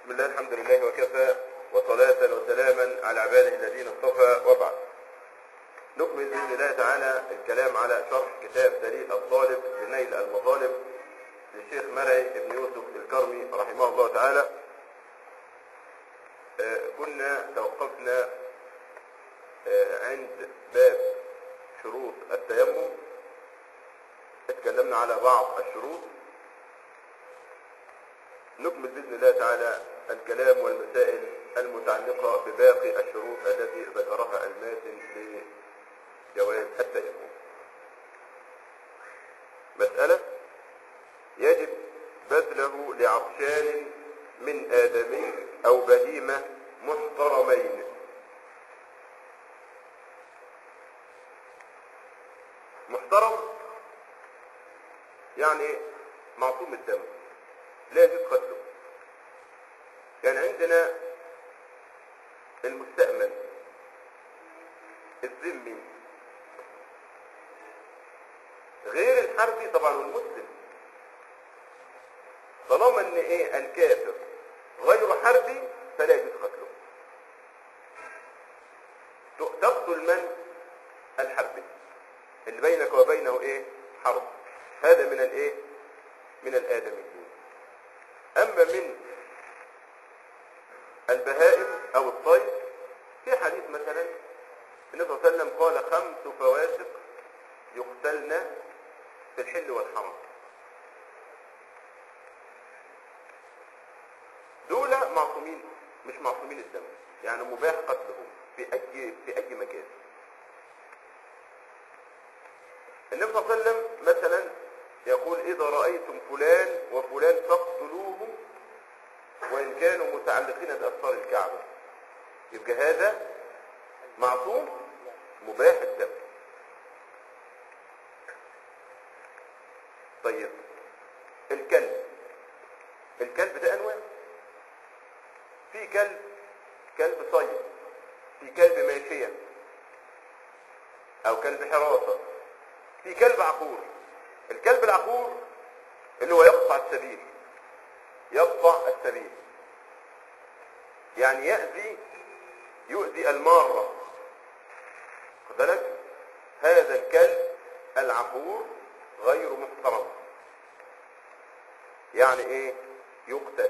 بسم الله الحمد لله وكفى وصلاة وسلاما على عباده الذين اصطفى وبعد نكمل بإذن الله تعالى الكلام على شرح كتاب دليل الطالب لنيل المطالب للشيخ مرعي بن يوسف الكرمي رحمه الله تعالى آه، كنا توقفنا آه، عند باب شروط التيمم اتكلمنا على بعض الشروط نكمل بإذن الله تعالى الكلام والمسائل المتعلقة بباقي الشروط التي ذكرها الماتن لجواز التيمم مسألة يجب بذله لعطشان من آدمي أو بهيمة محترمين محترم يعني معصوم الدم لا يجوز قتله يعني عندنا المستأمن الذمي غير الحربي طبعا والمسلم طالما ان ايه الكافر غير حربي فلا يجوز قتله تقتل من الحربي اللي بينك وبينه ايه حرب هذا من الايه من الادميين اما من البهائم او الطير في حديث مثلا النبي صلى الله عليه وسلم قال خمس فواسق يقتلن في الحل والحرم دول معصومين مش معصومين الدم يعني مباح قتلهم في اي في اي مكان النبي صلى الله عليه وسلم مثلا يقول اذا رايتم فلان وفلان فاقتلوهم وان كانوا متعلقين باسفار الكعبه يبقى هذا معصوم مباح الدم طيب الكلب الكلب ده انواع في كلب كلب صيد في كلب ماشية او كلب حراسة في كلب عقور الكلب العقور اللي هو يقطع السبيل يقطع السبيل يعني يأذي يؤذي المارة خد بالك هذا الكلب العقور غير محترم يعني ايه يقتل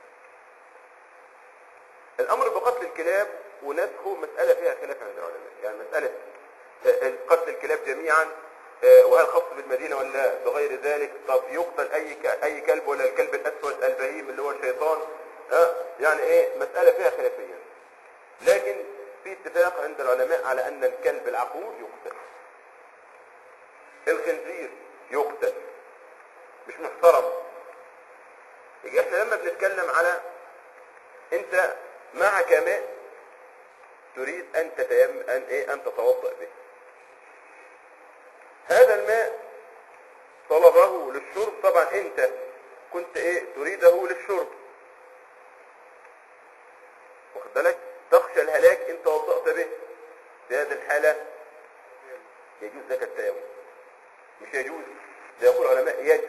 الامر بقتل الكلاب ونسخه مسألة فيها خلاف عند العلماء يعني مسألة قتل الكلاب جميعا وهل خاص بالمدينة ولا بغير ذلك طب يقتل اي اي كلب ولا الكلب الاسود البهيم اللي هو الشيطان ها يعني ايه مسألة فيها خلافية لكن في اتفاق عند العلماء على ان الكلب العقور يقتل الخنزير يقتل مش محترم يجي احنا لما بنتكلم على انت معك ماء تريد ان تتيم ان ايه ان تتوضا به هذا الماء طلبه للشرب طبعا انت كنت ايه تريده للشرب واخد بالك تخشى الهلاك ان توضأت به في هذه الحالة يجوز لك التيمم مش يجوز ده يقول العلماء يجب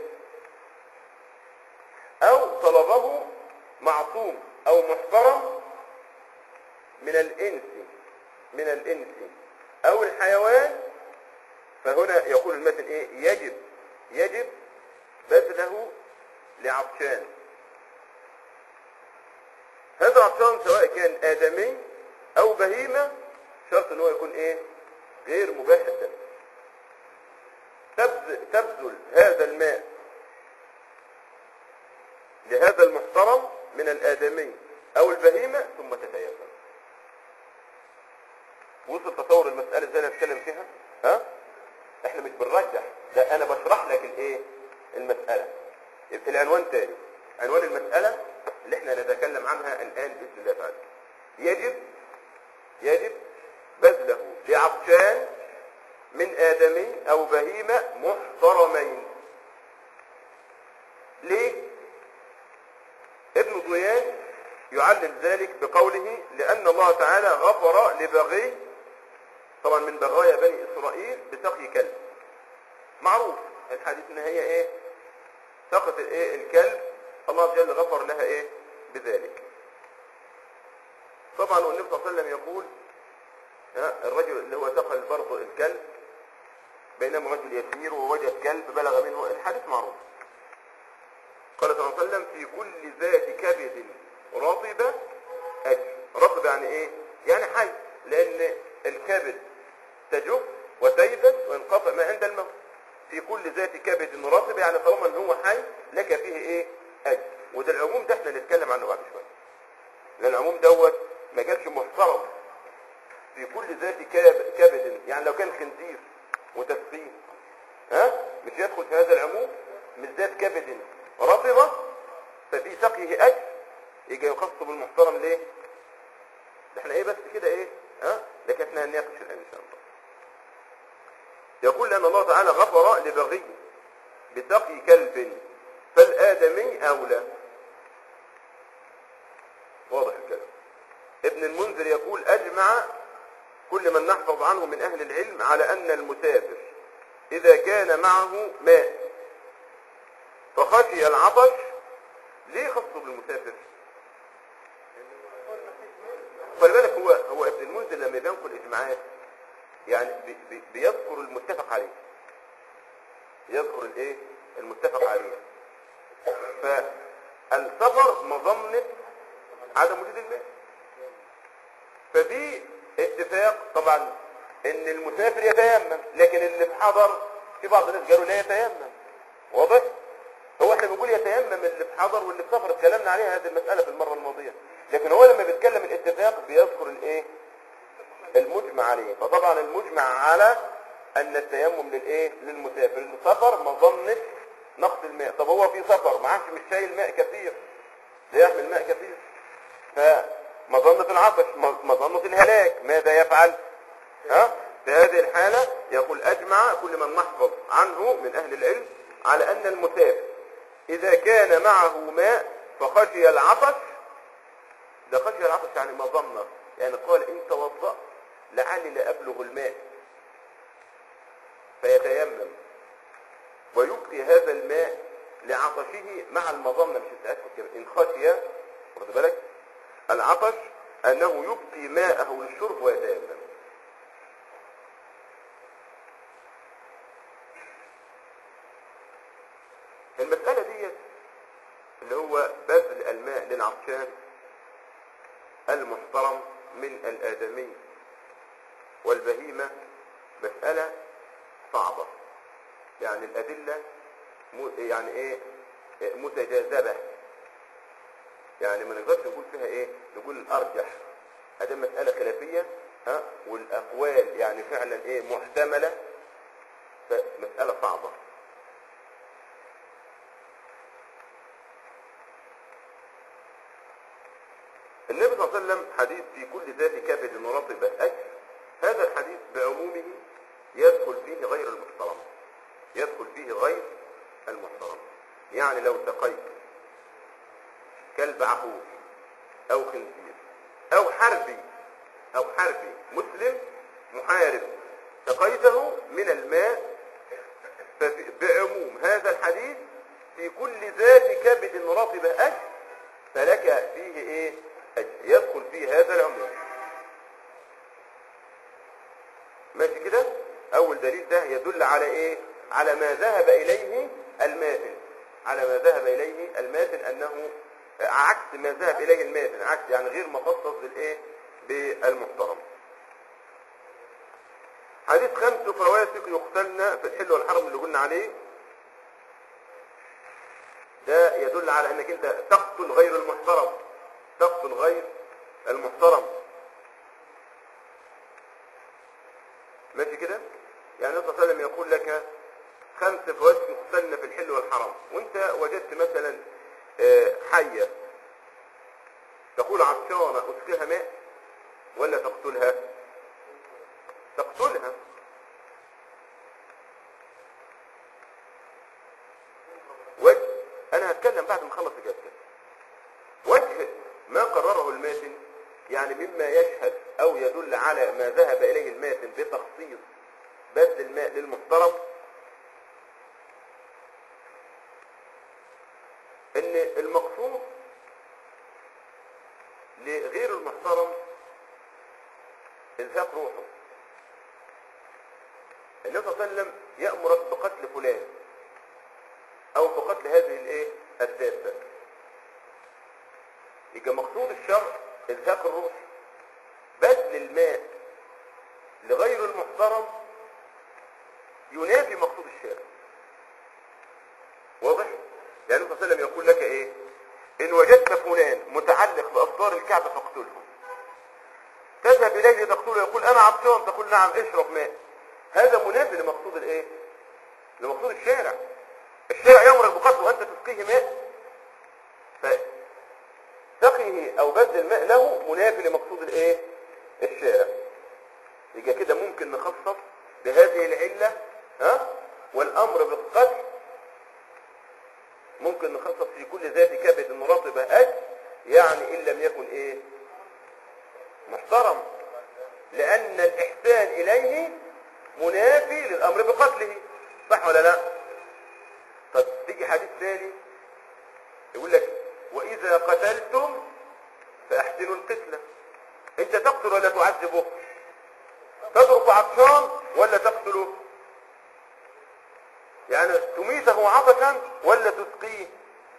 او طلبه معصوم او محترم من الانس من الانس او الحيوان فهنا يقول المثل ايه يجب يجب بذله لعطشان هذا العطشان سواء كان ادمي او بهيمة شرط ان هو يكون ايه غير مباح الدم تبذل هذا الماء لهذا المحترم من الآدمي أو البهيمة ثم تتيمم وصل تصور المسألة ازاي نتكلم فيها ها احنا مش بنرجح ده انا بشرح لك الايه المسألة يبقى العنوان تاني عنوان المسألة اللي احنا نتكلم عنها الآن بإذن الله تعالى يجب يجب بذله لعطشان من آدمي أو بهيمة محترمين ليه ابن ضيان يعلل ذلك بقوله لأن الله تعالى غفر لبغي طبعا من بغايا بني إسرائيل بسقي كلب معروف الحديث ان هي ايه سقط الايه الكلب الله عز وجل غفر لها ايه بذلك طبعا والنبي صلى الله عليه وسلم يقول ها، الرجل اللي هو سقى برضه الكلب بينما رجل يسير ووجد كلب بلغ منه الحديث معروف قال صلى الله عليه وسلم في كل ذات كبد رطب أجر رطب يعني ايه يعني حي لان الكبد تجب وتيبس وينقطع ما عند الموت في كل ذات كبد رطب يعني طالما ان هو حي لك فيه ايه اجر وده العموم ده احنا نتكلم عنه بعد شويه لان العموم دوت ما جالش محترم في كل ذات كاب- كبد يعني لو كان خنزير وتسخين ها مش يدخل في هذا العموم من ذات كبد رطبة ففي سقيه أجر يجي يخص بالمحترم ليه ده احنا ايه بس كده ايه ها لكن احنا هنناقش الان ان شاء الله يقول لأن الله تعالى غفر لبغي بسقي كلب فالآدمي أولى واضح الكلام ابن المنذر يقول أجمع كل من نحفظ عنه من أهل العلم على أن المسافر إذا كان معه ماء فخشي العطش ليه خصه بالمسافر خلي بالك هو هو ابن المنذر لما بينقل اجماعات يعني بي بي بيذكر المتفق عليه يذكر الايه المتفق عليه فالسفر مظنه عدم وجود الماء ففي اتفاق طبعا ان المسافر يتيمم لكن اللي في حضر في بعض الناس قالوا لا يتيمم واضح هو احنا بنقول يتيمم اللي في حضر واللي في سفر اتكلمنا عليها هذه المساله في المره الماضيه لكن هو لما بيتكلم الاتفاق بيذكر الايه المجمع عليه فطبعا المجمع على ان التيمم للايه للمسافر السفر مظنه نقص الماء طب هو في سفر معاش مش شايل ماء كثير لا يحمل ماء كثير فمظنة العطش مظنة الهلاك ماذا يفعل ها في هذه الحالة يقول أجمع كل من نحفظ عنه من أهل العلم على أن المسافر إذا كان معه ماء فخشي العطش ده خشي العطش يعني مظنة يعني قال إن توضأ لعلي لا أبلغ الماء فيتيمم ويبقي هذا الماء لعطشه مع المظنة مش التأكد كده إن خشي واخد بالك العطش أنه يبقي ماءه للشرب ويتيمم المسألة دي اللي هو بذل الماء للعطشان المحترم من الآدمي والبهيمة مسألة صعبة يعني الأدلة م- يعني إيه إيه متجاذبة يعني ما نقدرش نقول فيها إيه نقول الأرجح هذه مسألة خلافية ها والأقوال يعني فعلا إيه محتملة فمسألة صعبة النبي صلى الله عليه وسلم حديث في كل ذات كبد رطب أجر هذا الحديث بعمومه يدخل فيه غير المحترم يدخل فيه غير المحترم يعني لو سقيت كلب عقور أو خنزير أو حربي أو حربي مسلم محارب سقيته من الماء ففي- بعموم هذا الحديث في كل ذات كبد رطب أجر فلك فيه ايه أجر يدخل فيه هذا العموم ماشي كده اول دليل ده يدل على ايه على ما ذهب اليه الماثل على ما ذهب اليه الماثل انه عكس ما ذهب اليه الماثل عكس يعني غير مخصص بالايه بالمحترم حديث خمس فواسق يقتلن في الحل والحرم اللي قلنا عليه ده يدل على انك انت تقتل غير المحترم تقتل غير المحترم ماشي كده يعني النبي صلى الله عليه وسلم يقول لك خمس فواسق يقتلن في الحل والحرم وانت وجدت مثلا آه، حية تقول عطشانة اسقيها ماء ولا تقتلها تقتلها وجه انا هتكلم بعد ما اخلص اجابتك وجه ما قرره الماتن يعني مما يشهد او يدل على ما ذهب اليه الماتن بتخصيص بذل الماء للمحترم ان المقصود لغير المحترم إزهاق روحه النبي صلى الله عليه وسلم يأمرك بقتل فلان أو بقتل هذه الإيه الدابة يبقى مقصود الشرع إزهاق الروح بذل الماء لغير المحترم ينافي مقصود الشارع واضح؟ يعني النبي صلى الله عليه وسلم يقول لك ايه؟ ان وجدت فلان متعلق باسطار الكعبه فاقتله. تذهب اليه لتقتله يقول انا عطشان تقول نعم اشرب ماء. هذا منافي لمقصود الايه؟ لمقصود الشارع. الشارع يامرك بقتله وانت تسقيه ماء. فسقيه او بذل الماء له منافي لمقصود الايه؟ الشارع. يبقى كده ممكن نخصص بهذه العله ها؟ والامر بالقتل ممكن نخصص في كل ذات كبد رطبة أجل يعني إن لم يكن إيه محترم لأن الإحسان إليه منافي للأمر بقتله صح ولا لا طب تيجي حديث ثاني يقول لك وإذا قتلتم فأحسنوا القتلة أنت تقتل ولا تعذبه تترك عطشان ولا تقتله يعني تميته عطشا ولا تسقيه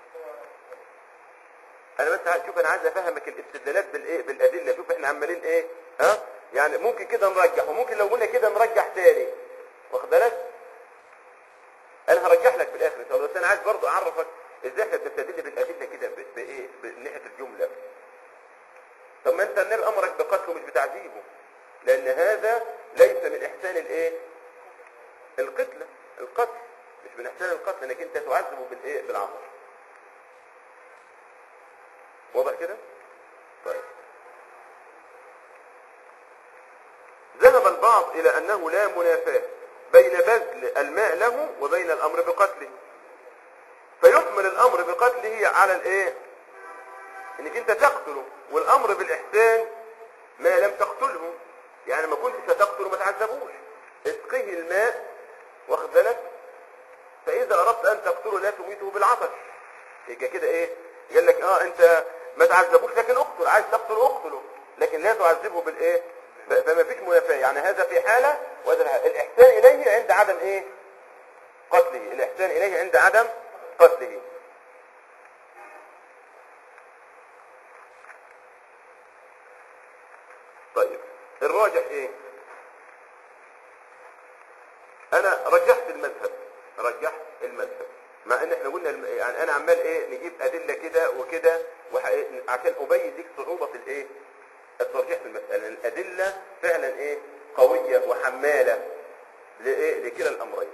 انا بس عايز- شوف انا عايز افهمك الاستدلالات بالايه بالادله شوف احنا عمالين ايه ها يعني ممكن كده نرجح وممكن لو قلنا كده نرجح تاني واخد بالك انا هرجح لك في الاخر ان شاء الله بس انا عايز برضه اعرفك ازاي احنا بنستدل بالادله كده ب- بايه من ناحيه الجمله طب ما انت النبي امرك بقتله مش بتعذيبه لان هذا ليس من احسان الايه القتله القتل مش من احسان القتل انك انت تعذبه بالايه بالعطش واضح كده طيب ذهب البعض الى انه لا منافاه بين بذل الماء له وبين الامر بقتله فيحمل الامر بقتله على الايه انك انت تقتله والامر بالاحسان ما لم تقتله يعني ما كنتش هتقتله ما تعذبوش اسقيه الماء واخد بالك فاذا اردت ان تقتله لا تميته بالعطش يبقى كده ايه قال لك اه انت ما تعذبوش لكن اقتل عايز تقتل اقتله لكن لا تعذبه بالايه ف- فما فيش منافاه يعني هذا في حاله وهذا في حالة. الاحسان اليه عند عدم ايه قتله الاحسان اليه عند عدم قتله طيب الراجح ايه انا رجحت المذهب رجحت المذهب مع ان احنا قلنا الم... يعني انا عمال ايه نجيب ادله كده وكده وح... عشان ابين لك صعوبه الايه الترجيح في المساله الادله فعلا ايه قويه وحماله لايه لكلا الامرين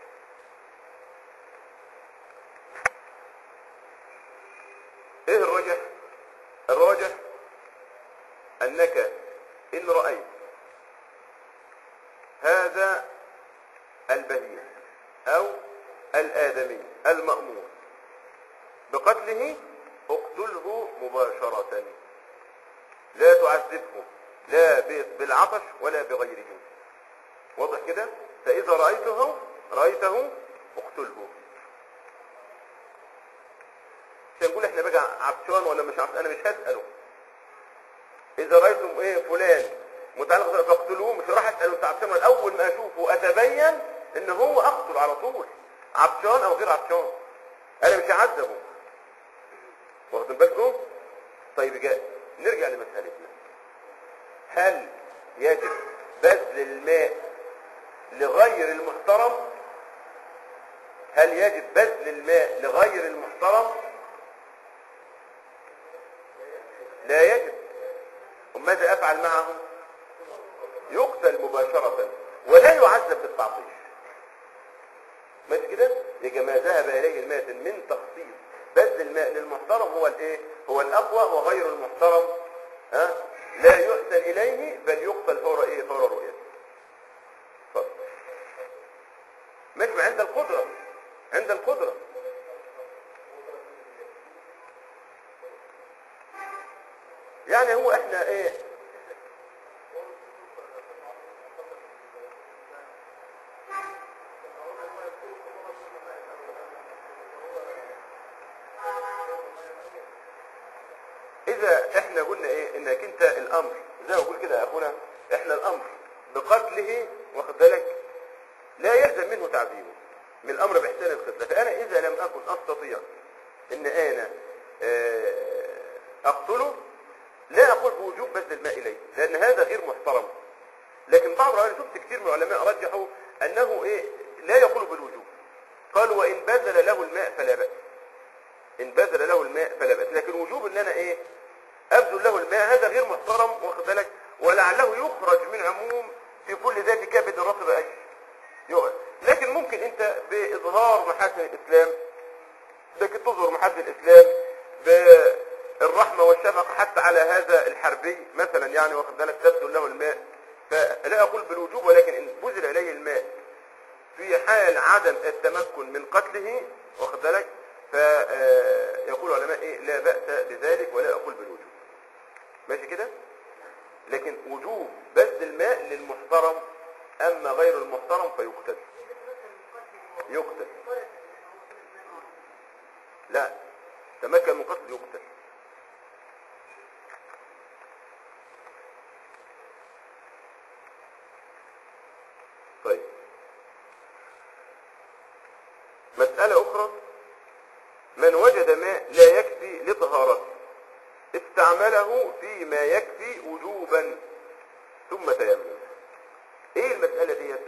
ايه الراجح الراجح انك ان رايت هذا البهيم او الادمي المامور بقتله اقتله مباشره لا تعذبه لا ب- بالعطش ولا بغيره واضح كده فاذا رايته رايته اقتله مش هنقول احنا بقى عطشان ولا مش عطشان انا مش هساله اذا رايتم ايه فلان متعلق فاقتلوه مش راح اساله انت عطشان ولا اول ما اشوفه اتبين ان هو اقتل على طول عطشان او غير عطشان انا مش هعذبه واخدين بالكم طيب جاء نرجع لمسألتنا هل يجب بذل الماء لغير المحترم هل يجب بذل الماء لغير المحترم لا يجب وماذا افعل معه يقتل مباشرة ولا يعذب بالتعطيش مش كده يبقى ما ذهب اليه الماتن من تخصيص بذل الماء للمحترم هو الايه هو الاقوى وغير المحترم ها لا يحسن اليه بل يقتل فور ايه فور رؤيته اتفضل. مش عند القدرة عند القدرة يعني هو احنا ايه اذا احنا قلنا ايه انك انت الامر زي ما بقول كده يا اخونا احنا الامر بقتله واخد بالك لا يلزم منه تعذيبه من الامر باحسان القتله فانا اذا لم اكن استطيع ان انا آه، اقتله لا اقول بوجوب بذل الماء اليه لان هذا غير محترم لكن بعض العلماء شفت كثير من العلماء رجحوا انه ايه لا يقول بالوجوب قالوا وان بذل له الماء فلا باس ان بذل له الماء فلا باس لكن وجوب ان انا ايه ابذل له الماء هذا غير محترم واخد بالك ولعله يخرج من عموم في كل ذات كبد رطب اجل يقعد. لكن ممكن انت باظهار محاسن الاسلام لكن تظهر محاسن الاسلام بالرحمه والشفقه حتى على هذا الحربي مثلا يعني واخد بالك تبذل له الماء فلا اقول بالوجوب ولكن ان بذل اليه الماء في حال عدم التمكن من قتله واخد بالك فيقول العلماء ايه لا بأس بذلك ولا اقول بالوجوب ماشي كده لكن وجوب بذل الماء للمحترم اما غير المحترم فيقتل يقتل لا تمكن من قتل يقتل طيب مسألة أخرى من وجد ماء لا يكفي لطهارته استعمله فيما يكفي وجوبا ثم تيمم ايه المسألة ديت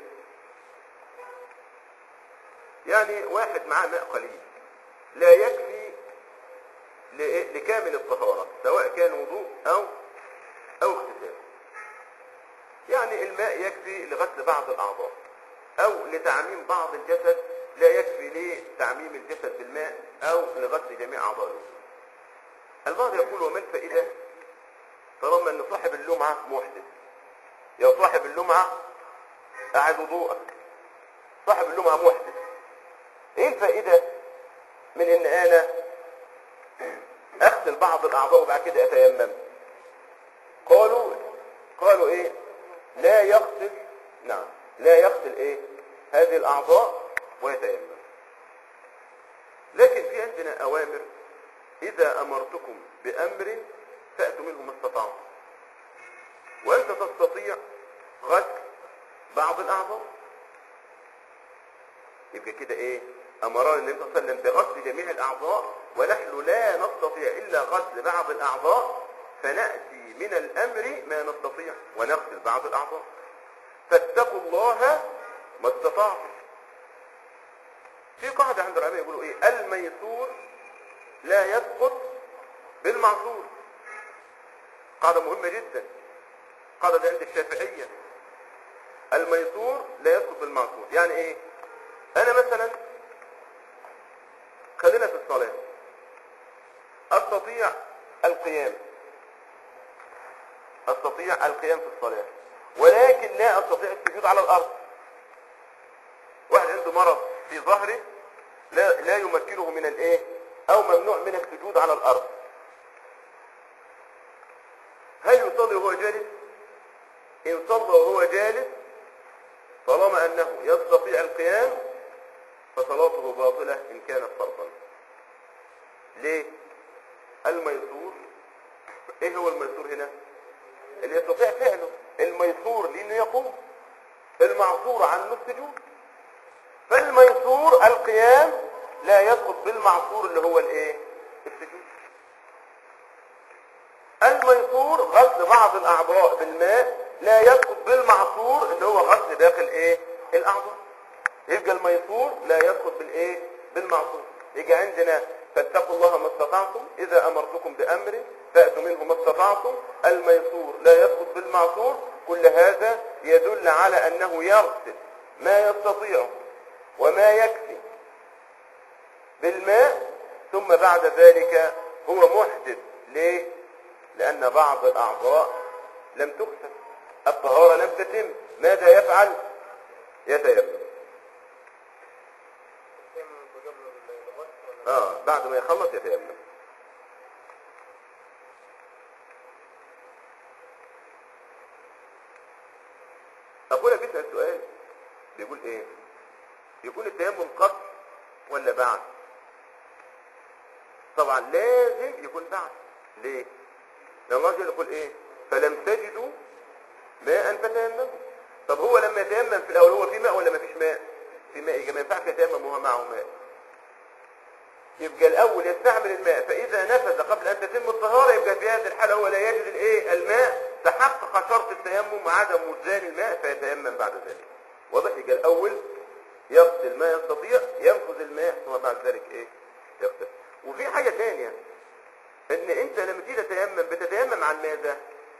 يعني واحد معاه ماء قليل لا يكفي لإيه؟ لكامل الطهارة سواء كان وضوء او او اغتسال يعني الماء يكفي لغسل بعض الاعضاء او لتعميم بعض الجسد لا يكفي لتعميم الجسد بالماء او لغسل جميع اعضاء الوضوء البعض يقول وما الفائدة طالما ان صاحب اللمعة محدث يا صاحب اللمعة أعد وضوءك صاحب اللمعة محدث ايه الفائدة من ان انا اغسل بعض الاعضاء وبعد كده اتيمم قالوا قالوا ايه لا يغسل نعم لا يغسل ايه هذه الاعضاء ويتيمم لكن في عندنا اوامر اذا امرتكم بامر فاتوا منه ما استطعتم وانت تستطيع غسل بعض الاعضاء يبقى كده ايه امرنا النبي صلى الله عليه وسلم بغسل جميع الاعضاء ونحن لا نستطيع الا غسل بعض الاعضاء فناتي من الامر ما نستطيع ونغسل بعض الاعضاء فاتقوا الله ما استطعتم في قاعده عند العلماء يقولوا ايه الميسور لا يسقط بالمعصور قاعده مهمه جدا قاعده دي عند الشافعيه الميسور لا يسقط بالمعصور يعني ايه انا مثلا خلينا في الصلاة استطيع القيام استطيع القيام في الصلاة ولكن لا استطيع السجود على الارض واحد عنده مرض في ظهره لا, لا يمكنه من الايه او ممنوع من السجود على الارض هل يصلي وهو جالس ان صلى وهو جالس طالما انه يستطيع القيام فصلاته باطلة إن كانت فرضا ليه الميسور ايه هو الميسور هنا اللي يستطيع فعله الميسور لانه يقوم المعصور عنه السجود فالميسور القيام لا يسقط بالمعصور اللي هو الايه السجود الميسور غسل بعض الاعضاء بالماء لا يسقط بالمعصور اللي هو غسل داخل ايه الاعضاء يبقى الميسور لا يسقط بالايه بالمعصور يجي عندنا فاتقوا الله ما استطعتم اذا امرتكم بامر فاتوا منه ما استطعتم الميسور لا يسقط بالمعصور كل هذا يدل على انه يغسل ما يستطيع وما يكفي بالماء ثم بعد ذلك هو محدث ليه لان بعض الاعضاء لم تغسل الطهارة لم تتم ماذا يفعل يتيمم اه بعد ما يخلص يتيمم اخونا بيسأل سؤال بيقول ايه يكون التيمم قبل ولا بعد طبعا لازم يكون بعد ليه لان الله جل يقول ايه فلم تجدوا ماء فتيمم طب هو لما يتيمم في الاول هو في ماء ولا ما فيش ماء في ماء يبقى ما ينفعش يتيمم وهو معه ماء يبقى الاول يستعمل الماء فاذا نفذ قبل ان تتم الطهاره يبقى في هذه الحاله هو لا يجد الايه الماء تحقق شرط التيمم عدم وجدان الماء فيتيمم بعد ذلك واضح يبقى الاول يغسل ما يستطيع ينفذ الماء ثم بعد ذلك ايه يغسل وفي حاجه ثانيه ان انت لما تيجي تتيمم بتتيمم عن ماذا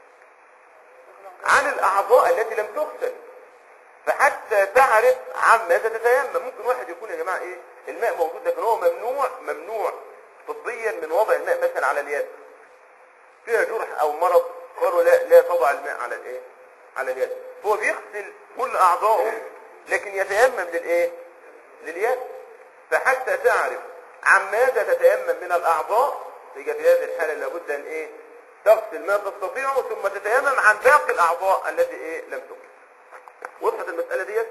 عن الاعضاء التي لم تغسل فحتى تعرف عن ماذا تتيمم ممكن واحد يكون يا جماعه ايه الماء موجود لكن هو ممنوع ممنوع طبيا من وضع الماء مثلا على اليد فيها جرح او مرض قالوا لا لا تضع الماء على الايه على اليد هو بيغسل كل اعضائه لكن يتيمم للايه لليد فحتى تعرف عن ماذا تتيمم من الاعضاء يبقى في هذه الحاله لابد ان ايه تغسل ما تستطيعه ثم تتيمم عن باقي الاعضاء التي ايه لم تغسل وضحت المساله ديت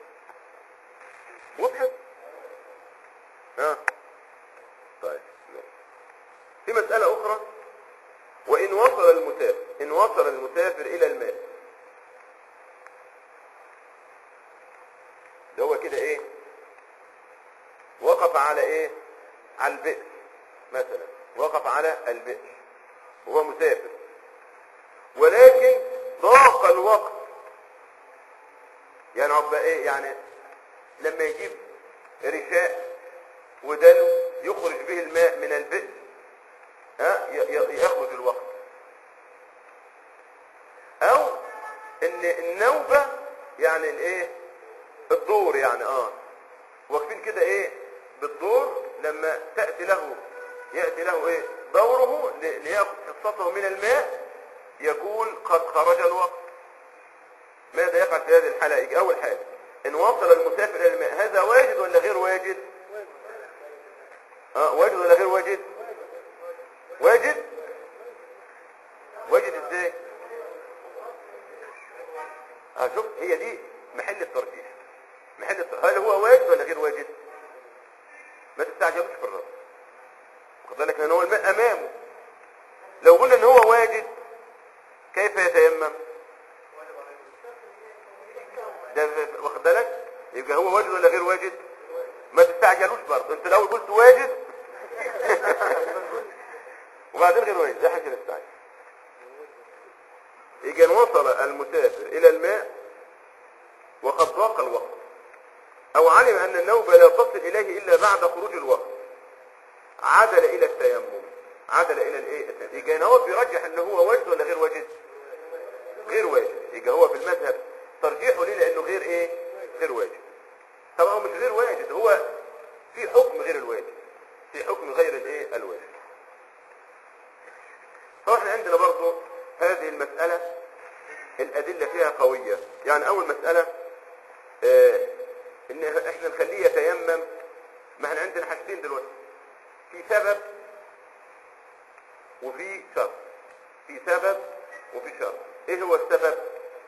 وضحت ها طيب في مسألة أخرى وإن وصل المسافر إن وصل المسافر إلى الماء ده هو كده إيه وقف على إيه على البئر مثلا وقف على البئر هو مسافر ولكن ضاق الوقت يعني عقبة إيه يعني لما يجيب رشاء ودلو يخرج به الماء من البئر ها ي- ي- يخرج الوقت او ان النوبة يعني الايه الدور يعني اه واقفين كده ايه بالدور لما تأتي له يأتي له ايه دوره ل- ليأخذ حصته من الماء يكون قد خرج الوقت ماذا يفعل في هذه الحالة يجي اول حاجة ان وصل المسافر الى الماء هذا واجد ولا غير واجد اه واجد ولا غير واجد واجد واجد ازاي اه شوف هي دي محل الترجيح محل الترجيح. هل هو واجد ولا غير واجد ما تستعجلوش في الرد واخد بالك لان هو الماء امامه لو قلنا ان هو واجد كيف يتيمم ده واخد بالك يبقى هو واجد ولا غير واجد ما تستعجلوش برضه انت الاول قلت واجد وبعدين غير واجد ده حاجه نستعجل يجي إن وصل المسافر الى الماء وقد ضاق الوقت او علم ان النوبه لا تصل اليه الا بعد خروج الوقت عدل الى التيمم عدل الى الايه التيمم. يجي هنا هو بيرجح ان هو واجد ولا غير واجد غير واجد يبقى هو في المذهب ترجيحه ليه لانه غير ايه غير واجد طبعا هو مش غير واجد هو في حكم غير الواجد في حكم غير الايه الواجد فاحنا عندنا برضو هذه المسألة الأدلة فيها قوية يعني أول مسألة آه إن إحنا نخليه يتيمم ما احنا عندنا حاجتين دلوقتي في سبب وفي شرط في سبب وفي شرط ايه هو السبب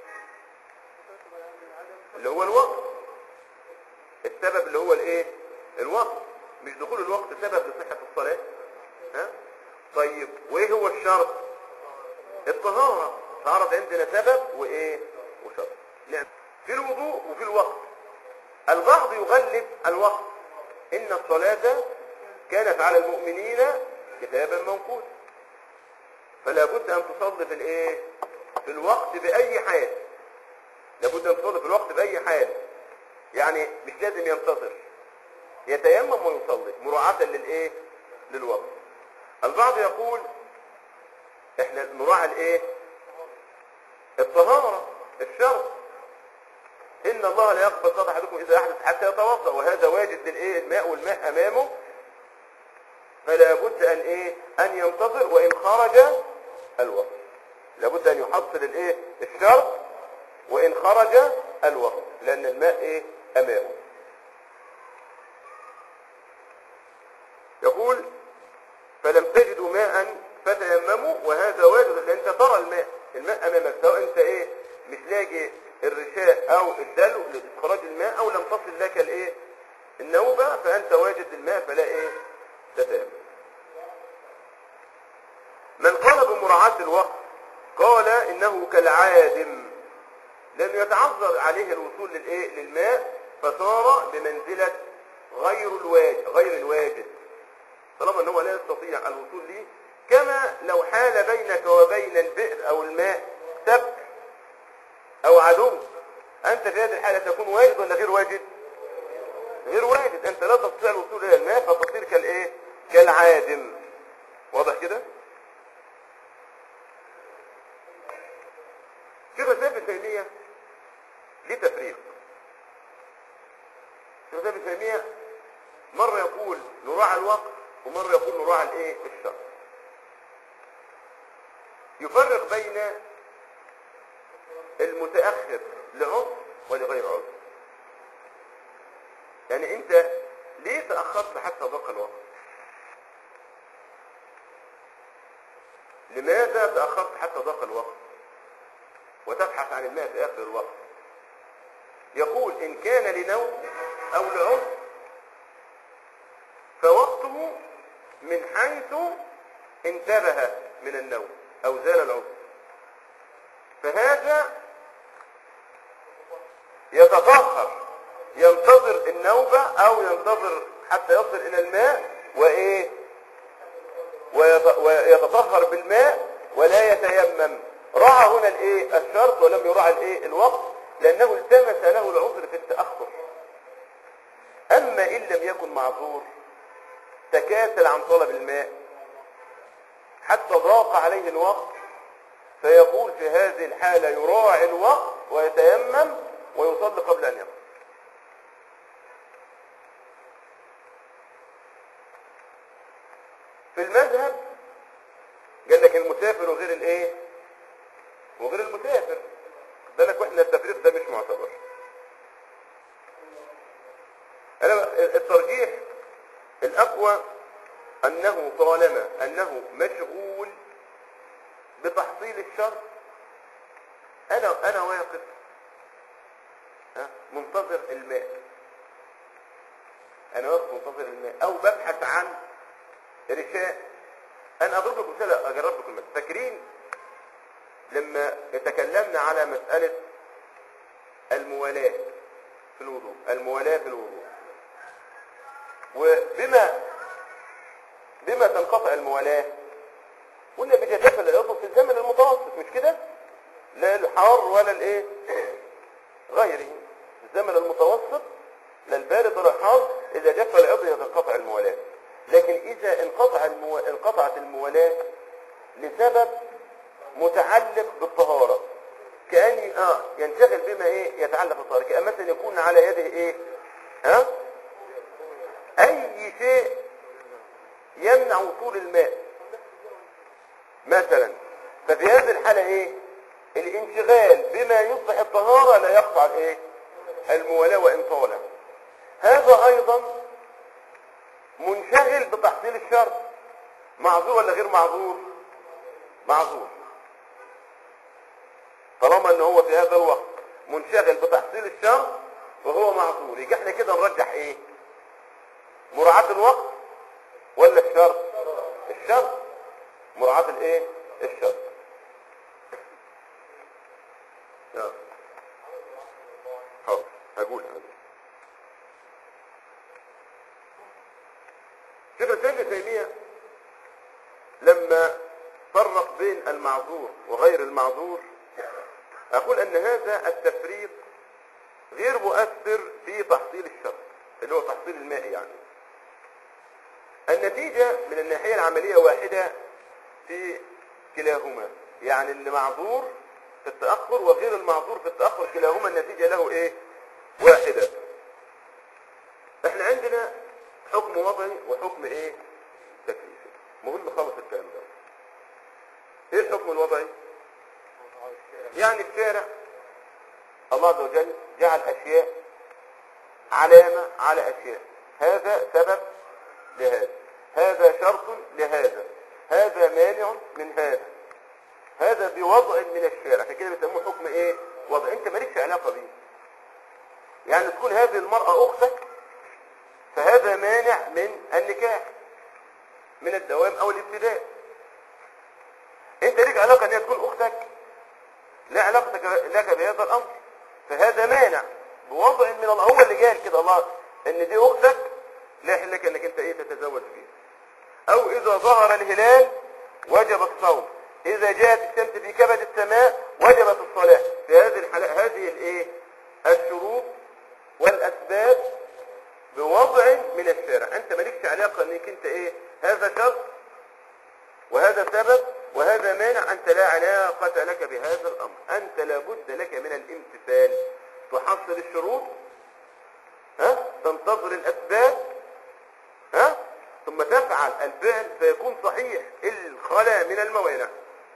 اللي هو الوقت السبب اللي هو الايه الوقت مش دخول الوقت سبب لصحة الصلاة ها طيب وايه هو الشرط الطهارة صارت عندنا سبب وايه وشرط نعم في الوضوء وفي الوقت البعض يغلب الوقت ان الصلاة كانت على المؤمنين كتابا موقوتا فلا بد ان تصلي في الايه في الوقت باي حال لابد ان تصلي في الوقت باي حال يعني مش لازم ينتظر يتيمم ويصلي مراعاة للايه للوقت البعض يقول احنا نراعي الايه الطهارة الشرط ان الله لا يقبل صلاة احدكم اذا احدث حتى يتوضا وهذا واجد للايه الماء والماء امامه فلا بد ان ايه ان ينتظر وان خرج الوقت لابد ان يحصل الايه الشرط وان خرج الوقت لان الماء ايه امامه يقول فلم تجدوا ماء فتيمموا وهذا واجب لان انت ترى الماء الماء امامك سواء انت ايه مش لاقي الرشاء او الدلو لاخراج الماء او لم تصل لك الايه النوبة فانت واجد الماء فلا ايه تتيمم من قال بمراعاة الوقت قال انه كالعادم لانه يتعذر عليه الوصول للايه للماء فصار بمنزله غير الواجب غير الواجب طالما ان هو لا يستطيع الوصول ليه كما لو حال بينك وبين البئر او الماء سبت او عدو انت في هذه الحاله تكون واجد ولا غير واجد غير واجد انت لا تستطيع الوصول الى الماء فتصير كالايه كالعادم واضح كده شيخ الاسلام ابن تيميه ليه تفريق شيخ الاسلام ابن تيميه مره يقول نراعي الوقت ومره يقول نراعي الايه الشر يفرق بين المتاخر لعذر ولغير عذر يعني انت ليه تاخرت حتى ضاق الوقت لماذا تاخرت حتى ضاق الوقت وتبحث عن الماء في اخر الوقت يقول ان كان لنوم او لعذر فوقته من حيث انتبه من النوم او زال العذر فهذا يتطهر ينتظر النوبة او ينتظر حتى يصل الى الماء وايه ويت- ويتطهر بالماء ولا يتيمم راعى هنا الايه الشرط ولم يراعى الايه الوقت لانه التمس له العذر في التاخر اما ان لم يكن معذور تكاسل عن طلب الماء حتى ضاق عليه الوقت فيقول في هذه الحالة يراعي الوقت ويتيمم ويصلي قبل أن يقف في المذهب قال لك المسافر وغير الايه وغير المسافر خد بالك واحنا التفريق ده مش معتبر انا الترجيح الاقوى انه طالما انه مشغول بتحصيل الشر انا انا واقف ها، منتظر الماء انا واقف منتظر الماء او ببحث عن رشاء انا اضرب لكم مثال اجرب لكم مثال فاكرين لما تكلمنا على مسألة الموالاة في الوضوء الموالاة في الوضوء وبما بما تنقطع الموالاة قلنا بتتفل العضو في الزمن المتوسط مش كده لا الحار ولا الايه غيره الزمن المتوسط لا البارد ولا الحار اذا جف العضو يتنقطع الموالاة لكن اذا انقطع المو... انقطعت الموالاة لسبب متعلق بالطهارة كأن ي- اه ينشغل بما ايه يتعلق بالطهارة كأن مثلا يكون على يده ايه ها اي شيء يمنع وصول الماء مثلا ففي هذه الحالة ايه الانشغال بما يصبح الطهارة لا يقطع الايه الموالاة وان طال هذا ايضا منشغل بتحصيل الشر معذور ولا غير معذور معذور طالما ان هو في هذا الوقت منشغل بتحصيل الشر وهو معذور يجي احنا كده نرجح ايه مراعاة الوقت ولا الشرط الشرط مراعاة الايه الشرط نعم. حاضر هقول هقول شيخ الاسلام ابن تيميه لما فرق بين المعذور وغير المعذور اقول ان هذا التفريق غير مؤثر في تحصيل الشرط اللي هو تحصيل الماء يعني النتيجة من الناحية العملية واحدة في كلاهما يعني اللي معذور في التأخر وغير المعذور في التأخر كلاهما النتيجة له ايه واحدة احنا عندنا حكم وضعي وحكم ايه تكليفي مهم خالص الكلام ده ايه الحكم الوضعي يعني الشارع الله عز وجل جعل اشياء علامة على اشياء هذا سبب لهذا هذا شرط لهذا هذا مانع من هذا هذا بوضع من الشارع عشان كده بيسموه حكم ايه وضع انت مالكش علاقة بيه يعني تكون هذه المرأة اختك فهذا مانع من النكاح من الدوام او الابتداء انت ليك علاقة ان هي تكون اختك لا علاقتك لك بهذا الامر فهذا مانع بوضع من الله هو اللي قال كده الله ان دي اختك لا يحل لك انك انت ايه تتزوج فيها او اذا ظهر الهلال وجب الصوم اذا جاءت الشمس في كبد السماء وجبت الصلاة في هذه الحالة هذه الايه الشروط والاسباب بوضع من الشارع انت مالكش علاقة انك انت ايه هذا شخص وهذا سبب وهذا مانع انت لا علاقة لك بهذا الامر انت لابد لك من الامتثال تحصل الشروط ها تنتظر الاسباب ها ثم تفعل الفعل فيكون صحيح الخلا من الموانع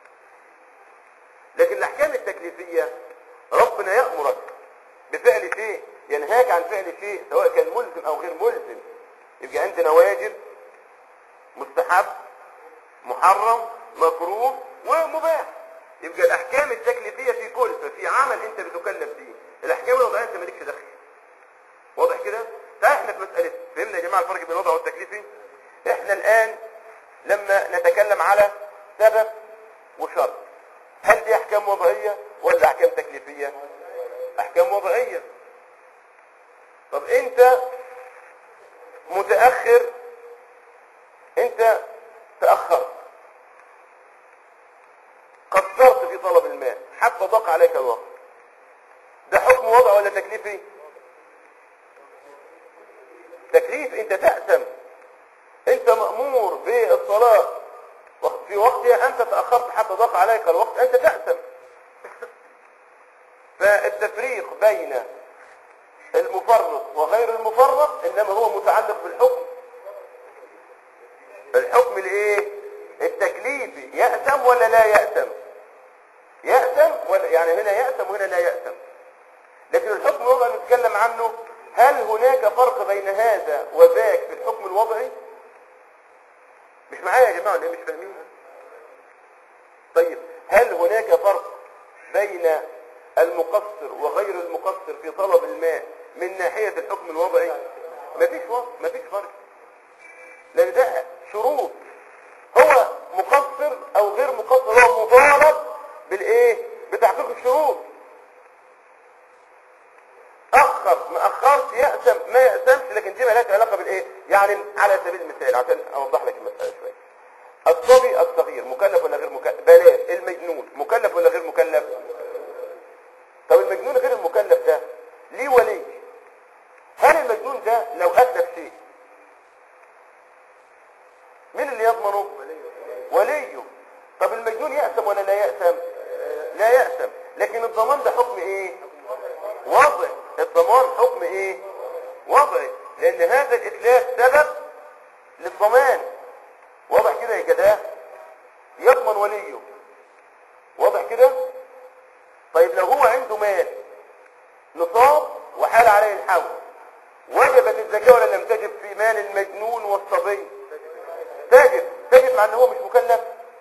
لكن الاحكام التكليفية ربنا يأمرك بفعل شيء ينهاك عن فعل شيء سواء كان ملزم او غير ملزم يبقى عندنا واجب مستحب محرم مكروه ومباح يبقى الاحكام التكليفية في كل ففي عمل انت بتكلف فيه الاحكام الوضعية انت مالكش دخل واضح كده تعال احنا في مسألة فهمنا يا جماعة الفرق بين الوضع والتكليفي احنا الان لما نتكلم على سبب وشرط هل دي احكام وضعية ولا احكام تكليفية احكام وضعية طب انت متأخر انت تأخرت قصرت في طلب الماء حتى ضاق عليك الوقت ده حكم وضع ولا تكليفي تكليف انت تأثم انت مأمور بالصلاة في وقتها انت تأخرت حتى ضاق عليك الوقت انت تأثم فالتفريق بين المفرط وغير المفرط انما هو متعلق بالحكم الحكم الايه التكليفي يأثم ولا لا يأثم يأثم ولا يعني هنا يأثم وهنا لا يأثم لكن الحكم الوضعي نتكلم عنه هل هناك فرق بين هذا وذاك في الحكم الوضعي مش معايا يا جماعة ولا إيه؟ مش فاهمين طيب هل هناك فرق بين المقصر وغير المقصر في طلب الماء من ناحية الحكم الوضعي مفيش فرق مفيش فرق لان ده شروط هو مقصر او غير مقصر هو مطالب بالايه بتحقيق الشروط اخر ما اخرش يأسم ما يأسمش لكن دي مالهاش علاقه بالايه يعني على سبيل المثال عشان اوضح لك المساله شويه الصبي الصغير مكلف ولا غير مكلف بلاش المجنون مكلف ولا غير مكلف طب المجنون غير المكلف ده ليه ولي هل المجنون ده لو اتلف شيء مين اللي يضمنه وليه طب المجنون يأسم ولا لا يأسم لا يأسم لكن الضمان ده حكم ايه وضع الضمان حكم ايه وضعي لان هذا الاتلاف سبب للضمان واضح كده يا كده يضمن وليه واضح كده طيب لو هو عنده مال نصاب وحال عليه الحول وجبت الزكاة ولا لم تجب في مال المجنون والصبي تجب تجب مع ان هو مش مكلف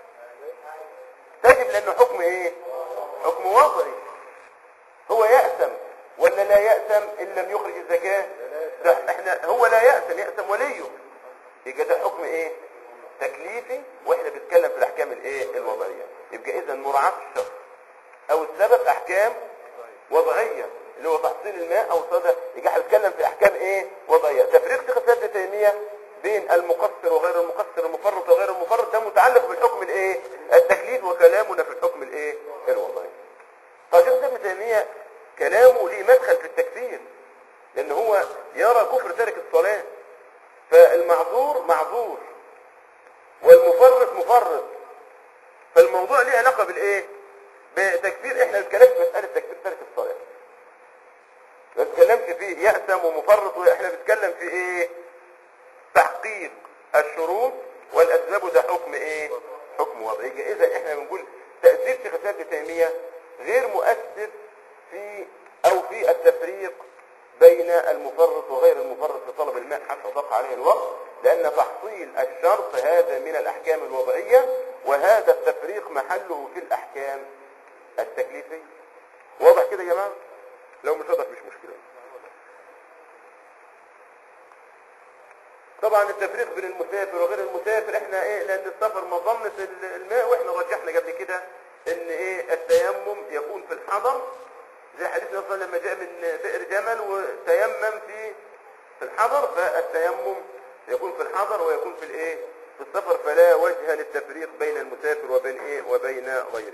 تجب لانه حكم ايه حكم وضعي هو يأسم ولا لا يأسم ان لم يخرج الزكاة ده احنا هو لا يأسم يأسم وليه يبقى ده حكم ايه تكليفي واحنا بنتكلم في الاحكام الايه الوضعية يبقى اذا مراعاة الشخص او السبب احكام وضعية اللي هو تحصيل الماء او صدى يبقى احنا بنتكلم في احكام ايه وضعية تفريق شيخ الاسلام ابن تيمية بين المقصر وغير المقصر المفرط وغير المفرط ده متعلق بالحكم الايه التكليف وكلامنا في الحكم الايه الوضعي فشيخ الاسلام ابن تيمية كلامه ليه مدخل في التكفير لان هو يرى كفر تارك الصلاة فالمعذور معذور والمفرط مفرط فالموضوع ليه علاقة بالايه بتكفير احنا بنتكلمش في مسألة تكفير تارك الصلاة ما بنتكلمش فيه يأسم ومفرط واحنا بنتكلم في ايه تحقيق الشروط والاسباب ده حكم ايه حكم وضعي اذا احنا بنقول تأثير شيخ الاسلام ابن تيمية غير مؤثر في او في التفريق بين المفرط وغير المفرط في طلب الماء حتى ضاق عليه الوقت لان تحصيل الشرط هذا من الاحكام الوضعية وهذا التفريق محله في الاحكام التكليفية واضح كده يا جماعة لو مش واضح مش مشكلة طبعا التفريق بين المسافر وغير المسافر احنا ايه لان السفر مظنة الماء واحنا رجحنا قبل كده ان ايه التيمم يكون في الحضر زي حديث النبي صلى الله عليه وسلم لما جاء من بئر جمل وتيمم في في الحضر فالتيمم يكون في الحضر ويكون في الايه في السفر فلا وجه للتفريق بين المسافر وبين ايه وبين غيره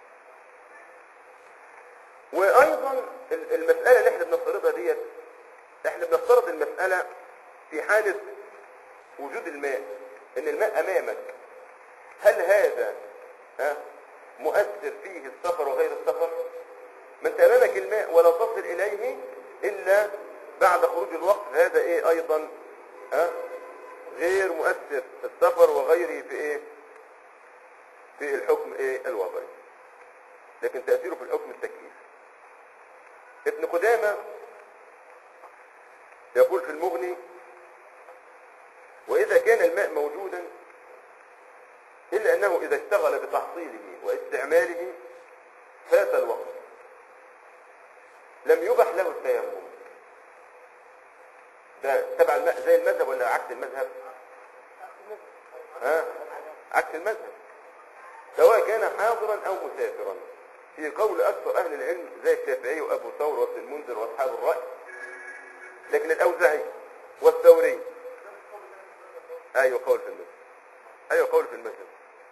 وايضا ال- المساله اللي احنا بنفترضها ديت احنا بنفترض المساله في حاله وجود الماء ان الماء امامك هل هذا ها مؤثر فيه السفر وغير السفر ما انت امامك الماء ولا تصل اليه الا بعد خروج الوقت هذا ايه ايضا ها غير مؤثر في السفر وغيره في ايه في الحكم ايه الوضعي لكن تأثيره في الحكم التكليف ابن قدامة يقول في المغني وإذا كان الماء موجودا إلا أنه إذا اشتغل بتحصيله واستعماله فات الوقت لم يبح له التيمم ده تبع الماء زي المذهب ولا عكس المذهب ها عكس المذهب سواء كان حاضرا او مسافرا في قول اكثر اهل العلم زي الشافعي وابو ثور وابن المنذر واصحاب الراي لكن الاوزاعي والثوري ايوه قول في المذهب ايوه قول في المذهب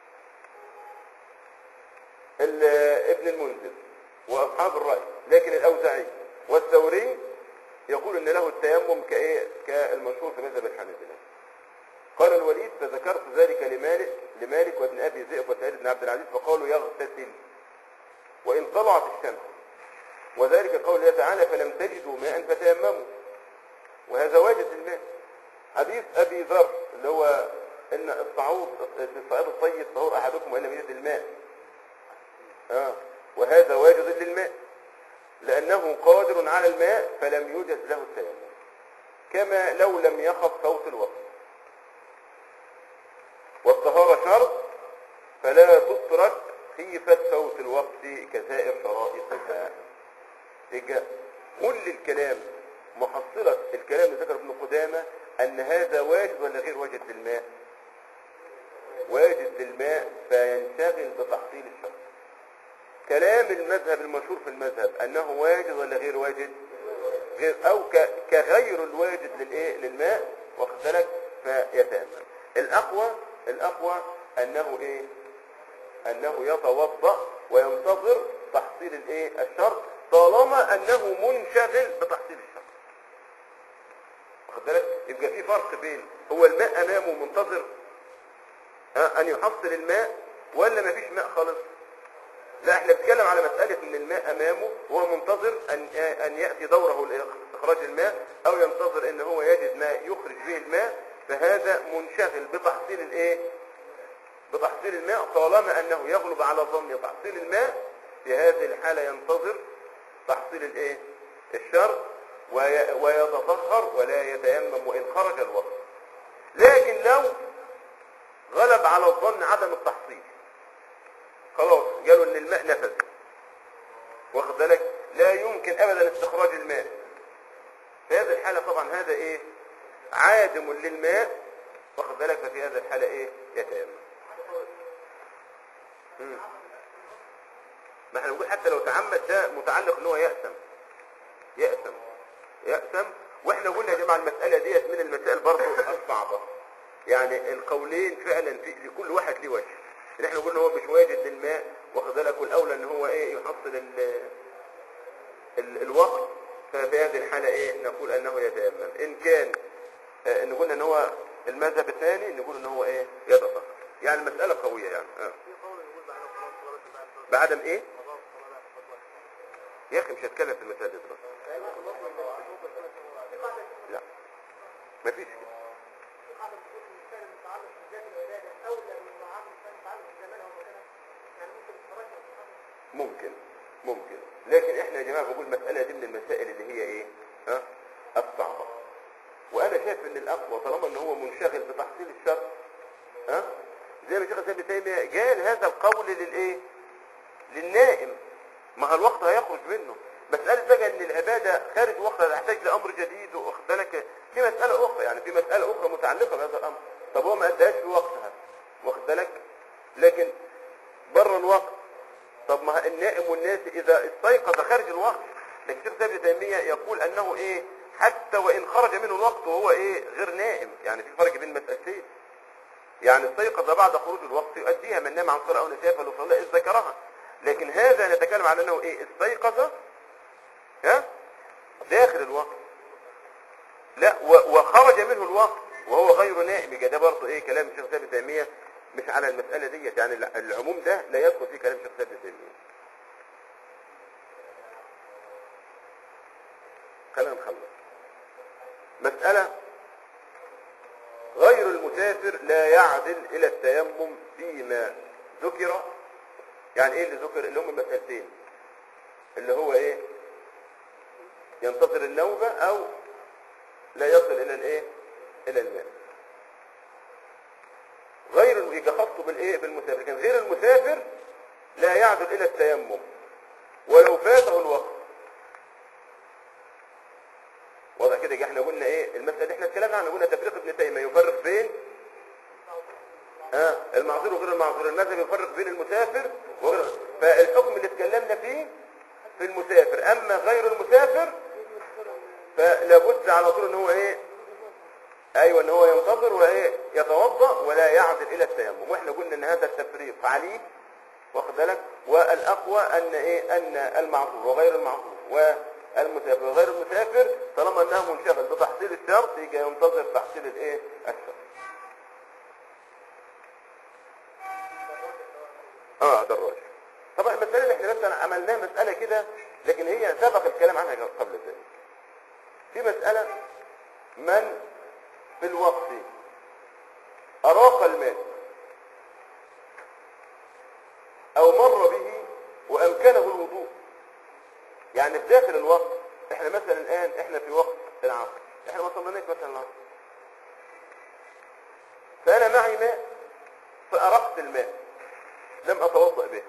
ال- ابن المنذر واصحاب الراي لكن الاوزاعي والثوري يقول ان له التيمم كايه كالمشهور في مذهب الحنابلة قال الوليد فذكرت ذلك لمالك لمالك وابن ابي ذئب وسعيد بن عبد العزيز فقالوا يغتسل وان طلعت الشمس وذلك قول الله تعالى فلم تجدوا ماء فتيمموا وهذا واجد الماء حديث ابي ذر اللي هو ان الصعود الصعيد الطيب طهور احدكم وان لم يجد الماء آه. وهذا واجد للماء لأنه قادر على الماء فلم يوجد له التيمم كما لو لم يخف فوت الوقت والطهارة شرط فلا تترك خيفة فوت الوقت كسائر شرائطها يبقى كل الكلام محصلة الكلام اللي ذكر ابن قدامة أن هذا واجد ولا غير واجد للماء واجد للماء فينشغل بتحصيل الشرط كلام المذهب المشهور في المذهب انه واجد ولا غير واجد غير او ك- كغير الواجد للايه للماء واخد بالك فيتامل الاقوى الاقوى انه ايه انه يتوضا وينتظر تحصيل الايه الشرط طالما انه منشغل بتحصيل الشرط واخد بالك يبقى في فرق بين هو الماء امامه منتظر ها ان يحصل الماء ولا مفيش ماء خالص لا احنا بنتكلم على مسألة ان الماء امامه وهو منتظر ان ان يأتي دوره لاستخراج الماء او ينتظر ان هو يجد ماء يخرج به الماء فهذا منشغل بتحصيل الايه بتحصيل الماء طالما انه يغلب على ظن تحصيل الماء في هذه الحالة ينتظر تحصيل الايه الشرط وي- ويتطهر ولا يتيمم وان خرج الوقت لكن لو غلب على الظن عدم التحصيل خلاص قالوا ان الماء نفذ واخد بالك لا يمكن ابدا استخراج الماء في هذه الحالة طبعا هذا ايه عادم للماء واخد بالك ففي هذه الحالة ايه يتيمم مم. ما احنا بنقول حتى لو تعمد ده متعلق ان هو يأسم يأسم يأسم واحنا قلنا يا جماعة المسألة ديت من المسائل برضه الصعبة يعني القولين فعلا في لكل واحد ليه وجه ان احنا قلنا هو مش واجد للماء واخد بالك والاولى ان هو ايه يحصل ال ال الوقت ففي هذه الحالة ايه نقول انه يتيمم ان كان آه نقول ان هو المذهب الثاني نقول ان هو ايه يتطهر يعني المسألة قوية يعني آه. بعدم ايه يا اخي مش هتكلم في المسألة دي دلوقتي لا مفيش كده ممكن ممكن لكن احنا يا جماعه بنقول المساله دي من المسائل اللي هي ايه ها الصعبه وانا شايف ان الاقوى طالما ان هو منشغل بتحصيل الشرط ها زي ما شيخ الاسلام ابن تيميه قال هذا القول للايه للنائم ما هو الوقت هيخرج منه مسألة بقى ان العبادة خارج وقتها تحتاج لامر جديد واخد بالك في مسألة اخرى يعني في مسألة اخرى متعلقة بهذا الامر طب هو ما اداش في وقتها واخد بالك لكن بره الوقت طب ما النائم والناس اذا استيقظ خارج الوقت لكن الشيخ ابن تيميه يقول انه ايه حتى وان خرج منه الوقت وهو ايه غير نائم يعني في فرق بين مسألتين يعني استيقظ بعد خروج الوقت يؤديها من نام عن صلاة او نسيها فلصلى اذ ذكرها لكن هذا نتكلم على انه ايه استيقظ ها داخل الوقت لا و- وخرج منه الوقت وهو غير نائم يبقى ده برضه ايه كلام الشيخ ابن تيميه مش على المساله ديت يعني الع- العموم ده لا يدخل فيه كلام الشيخ ابن تيميه خلينا نخلص مساله غير المسافر لا يعدل الى التيمم فيما ذكر يعني ايه اللي ذكر اللي هم المسألتين اللي هو ايه ينتظر النوبة او لا يصل الى الايه الى الماء غير يبقى خاصه بالايه بالمسافر لكن غير المسافر لا يعدل الى التيمم ولو فاته الوقت واضح كده يبقى احنا قلنا ايه المسألة دي احنا اتكلمنا عنها قلنا تفريق ابن تيمية يفرق بين ها المعذور وغير المعذور المذهب يفرق بين المسافر وغير فالحكم اللي اتكلمنا فيه في المسافر اما غير المسافر فلا بد على طول ان هو ايه ايوه ان هو ينتظر وايه يتوضا ولا يعدل الى التيمم واحنا قلنا ان هذا التفريق عليه واخد بالك والاقوى ان ايه ان المعذور وغير المعذور والمسافر وغير المسافر طالما انه منشغل بتحصيل الشرط يجي ينتظر تحصيل الايه الشرط اه ده الراجح طبعا المسألة اللي احنا مثلا عملناها مسألة كده لكن هي سبق الكلام عنها قبل ذلك في مسألة من في الوقت أراق الماء أو مر به وأمكنه الوضوء يعني في داخل الوقت احنا مثلا الآن احنا في وقت العصر احنا ما صليناش مثلا العصر فأنا معي ماء فأرقت الماء لم أتوضأ به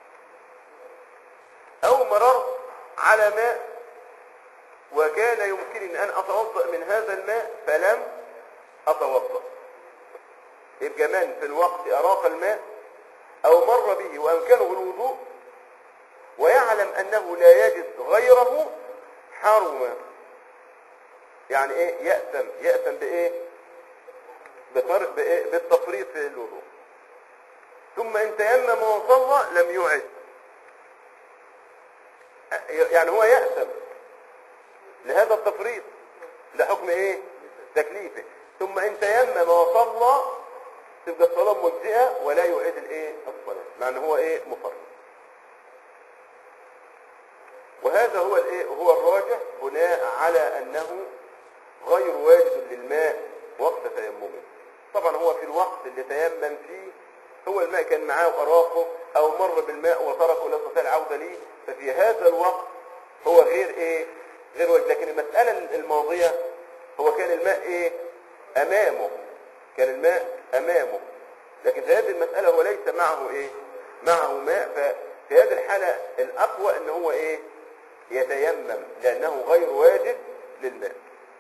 أو مررت على ماء وكان يمكنني أن أتوضأ من هذا الماء فلم أتوضأ يبقى من في الوقت أراق الماء أو مر به وأمكنه الوضوء ويعلم أنه لا يجد غيره حرم يعني إيه يأثم يأثم بإيه بفرق بإيه بالتفريط في الوضوء ثم إن تيمم وصلى لم يعد يعني هو يأثم لهذا التفريط ده حكم ايه تكليفه ثم ان تيمم وصلى تبقى الصلاة مجزئة ولا يعيد الايه الصلاة مع ان هو ايه مفرط وهذا هو الايه هو الراجح بناء على انه غير واجد للماء وقت تيممه طبعا هو في الوقت اللي تيمم فيه هو الماء كان معاه وأراقه أو مر بالماء وتركه لا يستطيع العودة ليه ففي هذا الوقت هو غير إيه غير واجد لكن المسألة الماضية هو كان الماء إيه أمامه كان الماء أمامه لكن في هذه المسألة هو ليس معه إيه معه ماء ففي هذه الحالة الأقوى إن هو إيه يتيمم لأنه غير واجد للماء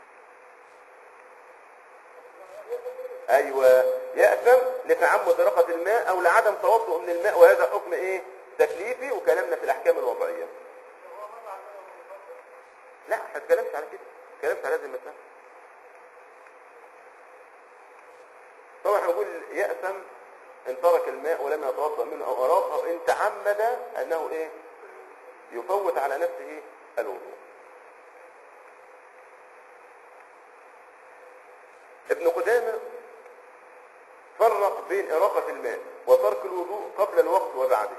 ايوه يأثم لتعمد رقة الماء او لعدم توضؤ من الماء وهذا حكم ايه تكليفي وكلامنا في الاحكام الوضعية لا احنا اتكلمش على كده اتكلمت على هذه المسألة طبعا هنقول يأثم ان ترك الماء ولم يتوضأ منه او اراق او ان تعمد انه ايه يفوت على نفسه الوضوء ابن قدامه فرق بين إراقة الماء وترك الوضوء قبل الوقت وبعده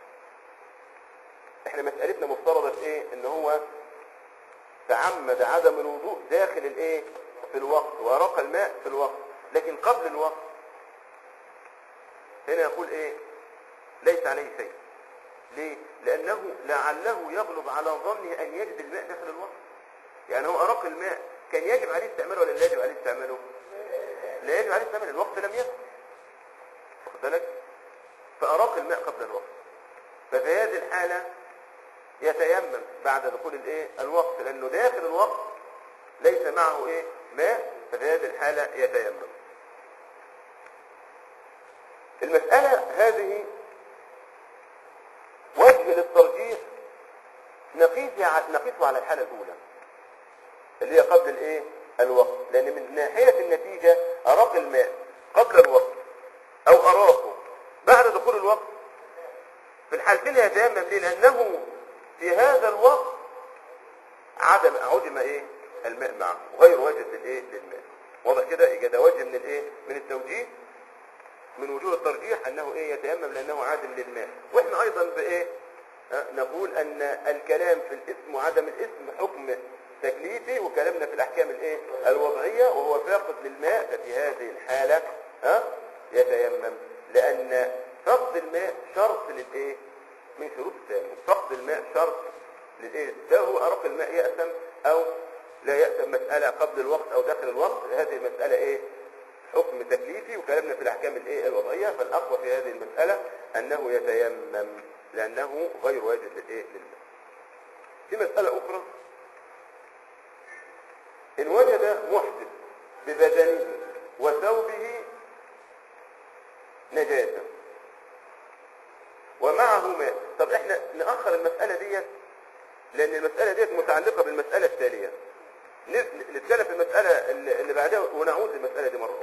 احنا مسألتنا مفترضة في ايه ان هو تعمد عدم الوضوء داخل الايه في الوقت وأراق الماء في الوقت لكن قبل الوقت هنا يقول ايه ليس عليه شيء ليه لانه لعله يغلب على ظنه ان يجد الماء داخل الوقت يعني هو أراق الماء كان يجب عليه استعماله ولا لا يجب عليه استعماله لا يجب عليه استعماله الوقت لم يكن واخد بالك فأراق الماء قبل الوقت ففي هذه الحالة يتيمم بعد دخول الايه الوقت لانه داخل الوقت ليس معه ايه ماء ففي هذه الحالة يتيمم المسألة هذه وجه نقيسه ع- نقيسه على الحالة الأولى اللي هي قبل الايه الوقت لأن من ناحية النتيجة أراق الماء قبل الوقت أو أراقه بعد دخول الوقت في الحالتين يتيمم ليه لأنه في هذا الوقت عدم عدم ايه الماء معه وغير واجب للايه للماء واضح كده يبقى ده وجه من الايه من التوجيه من وجوه الترجيح انه ايه يتيمم لانه عادم للماء واحنا ايضا بايه ها، نقول ان الكلام في الاسم وعدم الاسم حكم تكليفي وكلامنا في الاحكام الايه الوضعيه وهو فاقد للماء ففي هذه الحاله ها يتيمم لان فقد الماء شرط للايه من شروط التيمم فقد الماء شرط للايه ده هو ارق الماء يأثم او لا يأثم مسألة قبل الوقت او داخل الوقت هذه المسألة ايه حكم تكليفي وكلامنا في الاحكام الايه الوضعية فالاقوى في هذه المسألة انه يتيمم لانه غير واجب للايه للماء في مسألة اخرى ان وجد محدث ببدنه وثوبه نجاسة ومعه ماء طب احنا نأخر المسألة ديت لأن المسألة ديت متعلقة بالمسألة التالية ن- نتكلم في المسألة اللي اللي بعدها ونعود للمسألة دي مرة أخرى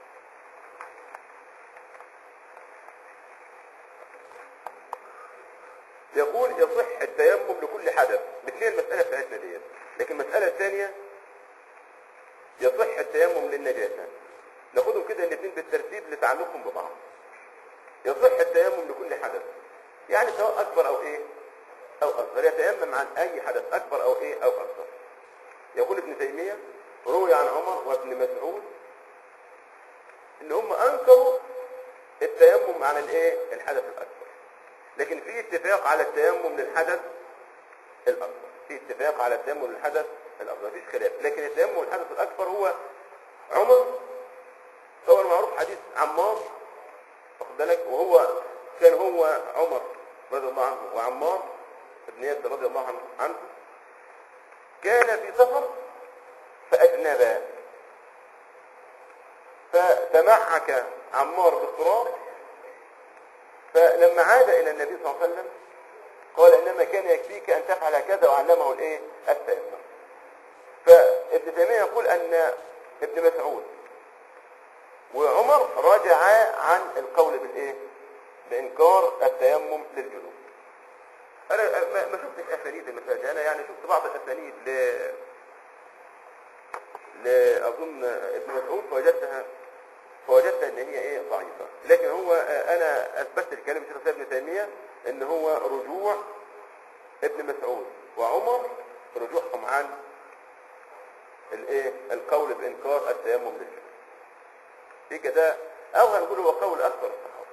يقول يصح التيمم لكل حدث مثل المسألة بتاعتنا ديت لكن المسألة الثانية يصح التيمم للنجاسة ناخدهم كده الاثنين بالترتيب لتعلقهم ببعض يصح التيمم لكل حدث يعني سواء اكبر او ايه او اصغر يتيمم عن اي حدث اكبر او ايه او اصغر يقول ابن تيمية روي عن عمر وابن مسعود ان هم انكروا التيمم عن الايه الحدث الاكبر لكن في اتفاق على التيمم للحدث الاكبر في اتفاق على التيمم للحدث الاكبر مفيش خلاف لكن التيمم للحدث الاكبر هو عمر هو المعروف حديث عمار واخد بالك وهو كان هو عمر رضي الله عنه وعمار بن ياسر رضي الله عنه عنه كان في سفر فأجنبا فتمعك عمار بالتراب فلما عاد إلى النبي صلى الله عليه وسلم قال إنما كان يكفيك أن تفعل كذا وعلمه الإيه التيمم فابن تيمية يقول أن ابن مسعود وعمر رجعا عن القول بالإيه بإنكار التيمم للجنوب انا ما ما شفتش اسانيد المسألة دي انا يعني شفت بعض الاسانيد ل لاظن ابن مسعود فوجدتها فوجدت ان هي ايه ضعيفة لكن هو آه، انا اثبتت الكلام في شيخ ابن تيمية ان هو رجوع ابن مسعود وعمر رجوعهم عن الايه القول بانكار التيمم للجنوب في كده او هنقول هو قول اكثر الصحابة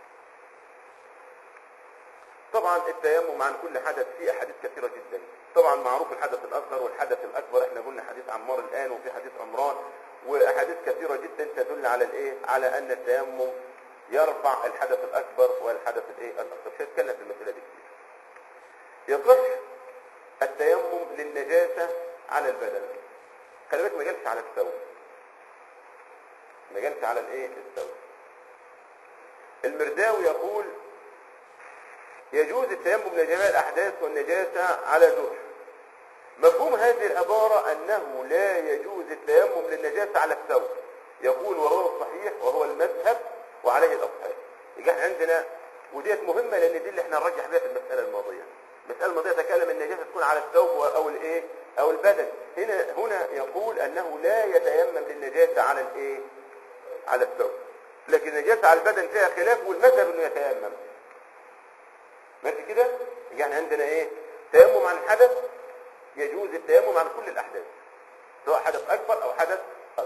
طبعا التيمم عن كل حدث فيه احاديث كثيره جدا طبعا معروف الحدث الاصغر والحدث الاكبر احنا قلنا حديث عمار الان وفي حديث عمران واحاديث كثيره جدا تدل على الايه على ان التيمم يرفع الحدث الاكبر والحدث الايه الاصغر مش هنتكلم في المساله دي كتير يصح التيمم للنجاسه على البدن خلي بالك ما جالش على الثوب ما جالش على الايه الثوب المرداوي يقول يجوز التيمم لجميع الأحداث والنجاسة على جرح مفهوم هذه العبارة أنه لا يجوز التيمم للنجاسة على الثوب يقول وهو الصحيح وهو المذهب وعليه الأصحاب يجي احنا عندنا وديت مهمة لأن دي اللي احنا نرجح بها في المسألة الماضية المسألة الماضية تكلم النجاسة تكون على الثوب أو الإيه أو البدن هنا هنا يقول أنه لا يتيمم للنجاسة على الإيه على الثوب لكن النجاسة على البدن فيها خلاف والمذهب أنه يتيمم ماشي كده يعني عندنا ايه تيمم عن الحدث يجوز التيمم عن كل الاحداث سواء حدث اكبر او حدث اصغر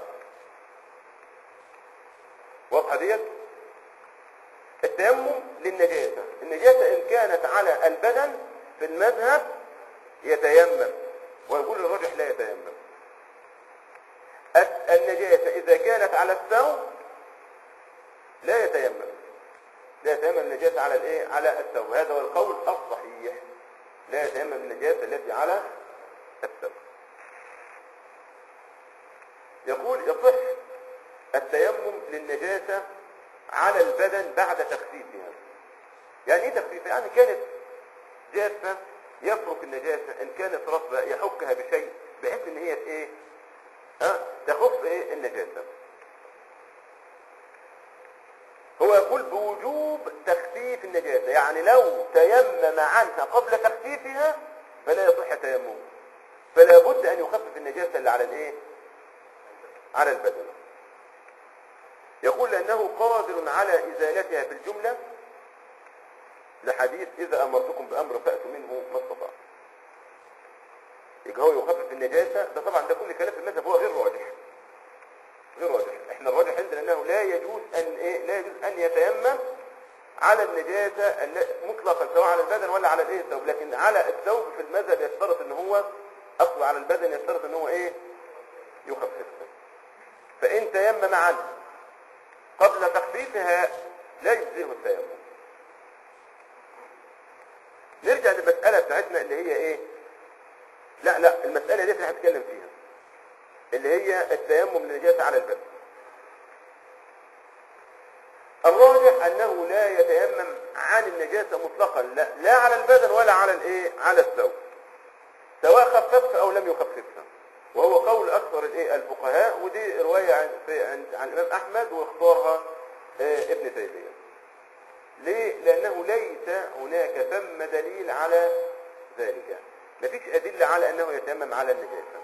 واضحه ديت التيمم للنجاسه النجاسه ان كانت على البدن في المذهب يتيمم ويقول الراجح لا يتيمم الت- النجاسه اذا كانت على الثوب لا يتيمم لا يتيمم النجاسة على الايه على الثوب هذا هو القول الصحيح لا يتيمم النجاسة التي على الثوب يقول يصح التيمم للنجاسة على البدن بعد تخفيفها يعني ايه تخفيفها يعني كانت جافة يفرك النجاسة ان كانت رطبة يحكها بشيء بحيث ان هي ايه ها تخف ايه النجاسة هو يقول بوجوب تخفيف النجاسة يعني لو تيمم عنها قبل تخفيفها فلا يصح تيممه فلا بد ان يخفف النجاسة اللي على الايه على البدن يقول لانه قادر على ازالتها في الجملة لحديث اذا امرتكم بامر فاتوا منه ما استطعتم يبقى هو يخفف النجاسة ده طبعا ده كل كلام في المذهب هو غير راجح غير راجح احنا الراجح عندنا انه لا يجوز ان ايه لا يجوز ان يتيمم على النجاسة الل- مطلقا سواء على البدن ولا على الايه الثوب لكن على الثوب في المذهب يشترط ان هو اصل على البدن يشترط ان هو ايه يخففها فان تيمم عنه قبل تخفيفها لا يجزئه التيمم نرجع للمسألة بتاعتنا اللي هي ايه لا لا المسألة دي احنا هنتكلم فيها اللي هي التيمم للنجاسة على البدن الراجح انه لا يتيمم عن النجاسة مطلقا لا, لا على البدن ولا على الايه على الثوب سواء خففها او لم يخففها وهو قول اكثر الايه الفقهاء ودي رواية عن, في عن, عن الامام احمد واختارها آه، ابن تيمية ليه لانه ليس هناك ثم دليل على ذلك مفيش ادلة على انه يتيمم على النجاسة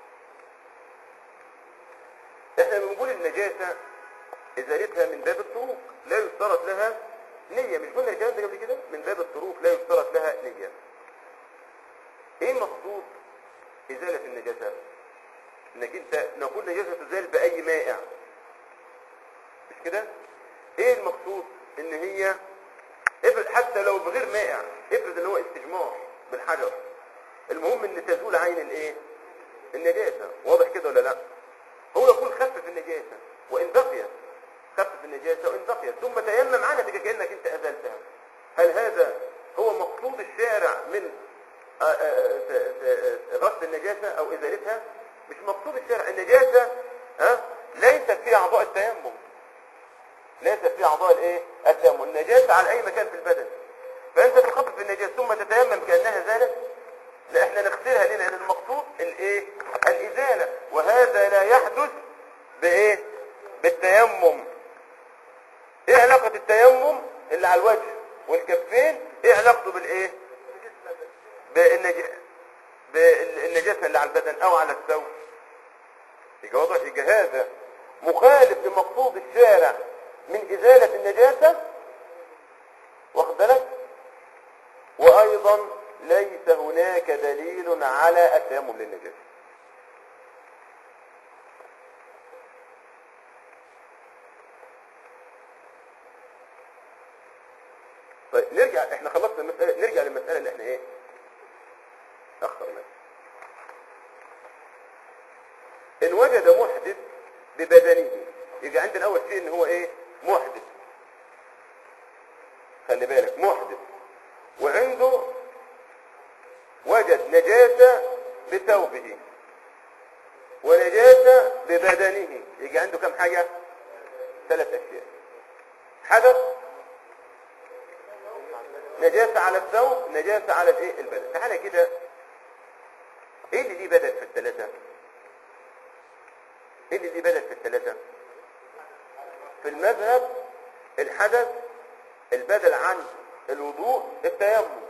احنا بنقول النجاسة ازالتها من باب الطرق لا يشترط لها نية مش قلنا الكلام ده قبل كده من باب الطرق لا يشترط لها نية ايه المقصود ازالة النجاسة انك انت نقول نجاسة تزال باي مائع مش كده ايه المقصود ان هي افرض حتى لو بغير مائع افرض ان هو استجمار بالحجر المهم ان تزول عين الايه النجاسة واضح كده ولا لا هو يقول خفف النجاسة وان بقيت خفف النجاسة وان بقيت ثم تيمم عنها تبقى كأنك انت ازلتها هل هذا هو مقصود الشارع من آه، آه، آه، آه، غسل النجاسة او ازالتها مش مقصود الشارع النجاسة ها ليست في اعضاء التيمم ليست في اعضاء الايه التيمم النجاسة على اي مكان في البدن فانت تخفف النجاسة ثم تتيمم كأنها زالت لا احنا نغسلها ليه لان المقصود الايه الازالة وهذا لا يحدث بايه بالتيمم ايه علاقة التيمم اللي على الوجه والكفين ايه علاقته بالايه بالنج... بالنجاسة اللي على البدن او على الثوب يبقى واضح يبقى هذا مخالف لمقصود الشارع من ازالة النجاسة واخد بالك وايضا ليس هناك دليل على التيمم للنجاسة طيب نرجع احنا خلصنا المسألة نرجع للمسألة اللي احنا ايه اخطرنا ان وجد محدث ببدنه يجي عندنا اول شيء ان هو ايه محدث خلي بالك محدث وعنده وجد نجاسة بثوبه ونجاسة ببدنه يجي عنده كم حاجة ثلاث اشياء حدث نجاسة على الثوب نجاسة على الايه البدن تعالى كده ايه اللي ليه بدل في الثلاثة ايه اللي ليه بدل في الثلاثة في المذهب الحدث البدل عن الوضوء التيمم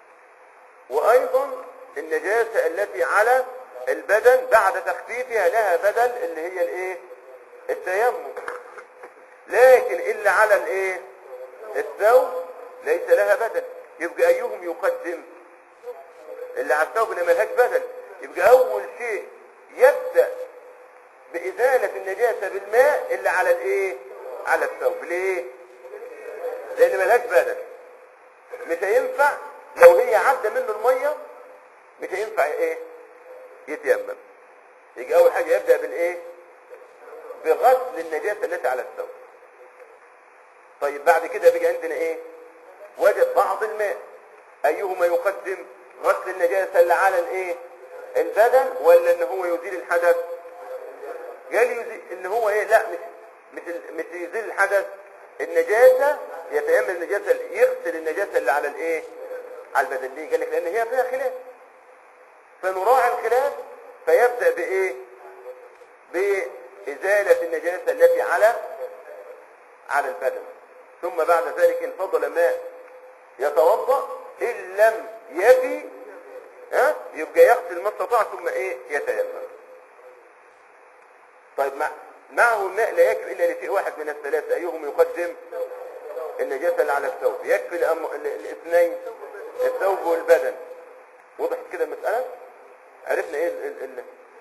وايضا النجاسة التي على البدن بعد تخفيفها لها بدل اللي هي الايه التيمم لكن اللي على الايه الثوب ليس لها بدل يبقى ايهم يقدم اللي على الثوب اللي ملهاش بدل يبقى اول شيء يبدأ بازالة النجاسة بالماء اللي على الايه على الثوب ليه لان ملهاش بدل مش هينفع لو هي عدى منه المية مش هينفع ايه يتيمم يجي اول حاجة يبدأ بالايه بغسل النجاسة التي على الثوب طيب بعد كده بيجي عندنا ايه وجد بعض الماء ايهما يقدم غسل النجاسة اللي على الايه البدن ولا ان هو يزيل الحدث قال يزيل ان هو ايه لا مش مش مش يزيل الحدث النجاسة يتيمم النجاسة يغسل النجاسة اللي على الايه على البدن ليه قال لك لان هي فيها خلاف فنراعي الخلاف فيبدا بايه بازاله النجاسه التي على على البدن ثم بعد ذلك ان فضل ماء يتوضا ان لم يفي ها يبقى يغسل ما استطاع ثم ايه يتيمم طيب مع معه الماء لا يكفي الا لشيء واحد من الثلاثه ايهم يقدم النجاسه اللي على الثوب يكفي الأم... ال- الاثنين الثوب والبدن وضحت كده المساله عرفنا ايه ال... ال... ال...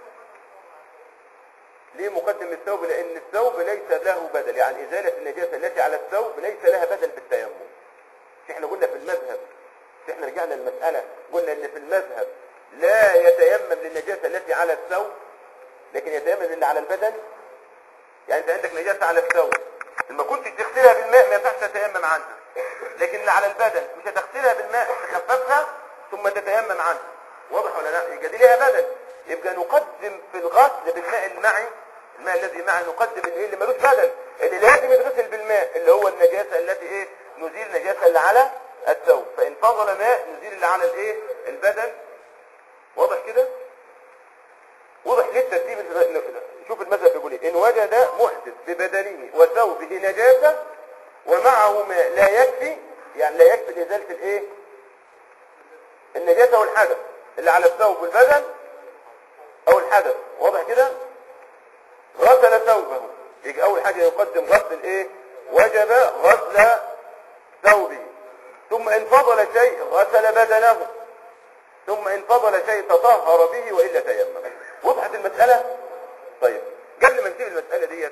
ليه مقدم الثوب لان الثوب ليس له بدل يعني ازاله النجاسه التي على الثوب ليس لها بدل بالتيمم مش احنا قلنا في المذهب مش احنا رجعنا المساله قلنا ان في المذهب لا يتيمم للنجاسه التي على الثوب لكن يتيمم للي على البدن يعني انت عندك نجاسه على الثوب لما كنت تغسلها بالماء ما ينفعش تتيمم عنها لكن اللي على البدن مش هتغسلها بالماء تخففها ثم تتيمم عنها واضح ولا لا يبقى دي ليها بدل يبقى نقدم في الغسل بالماء المعي الماء الذي معي نقدم اللي, اللي ملوش بدل اللي لازم يتغسل بالماء اللي هو النجاسه التي ايه نزيل النجاسه اللي على الثوب فان فضل ماء نزيل اللي على الايه البدن واضح كده واضح ليه الترتيب شوف المذهب بيقول ايه ان وجد محدث ببدنه وثوبه نجاسه ومعه ماء لا يكفي يعني لا يكفي لازاله الايه النجاسه والحدث اللي على الثوب والبدن او الحدث واضح كده غسل ثوبه يجي اول حاجه يقدم غسل الايه وجب غسل ثوبه ثم ان فضل شيء غسل بدنه ثم ان فضل شيء تطهر به والا تيمم وضحت المساله طيب قبل ما نسيب المساله ديت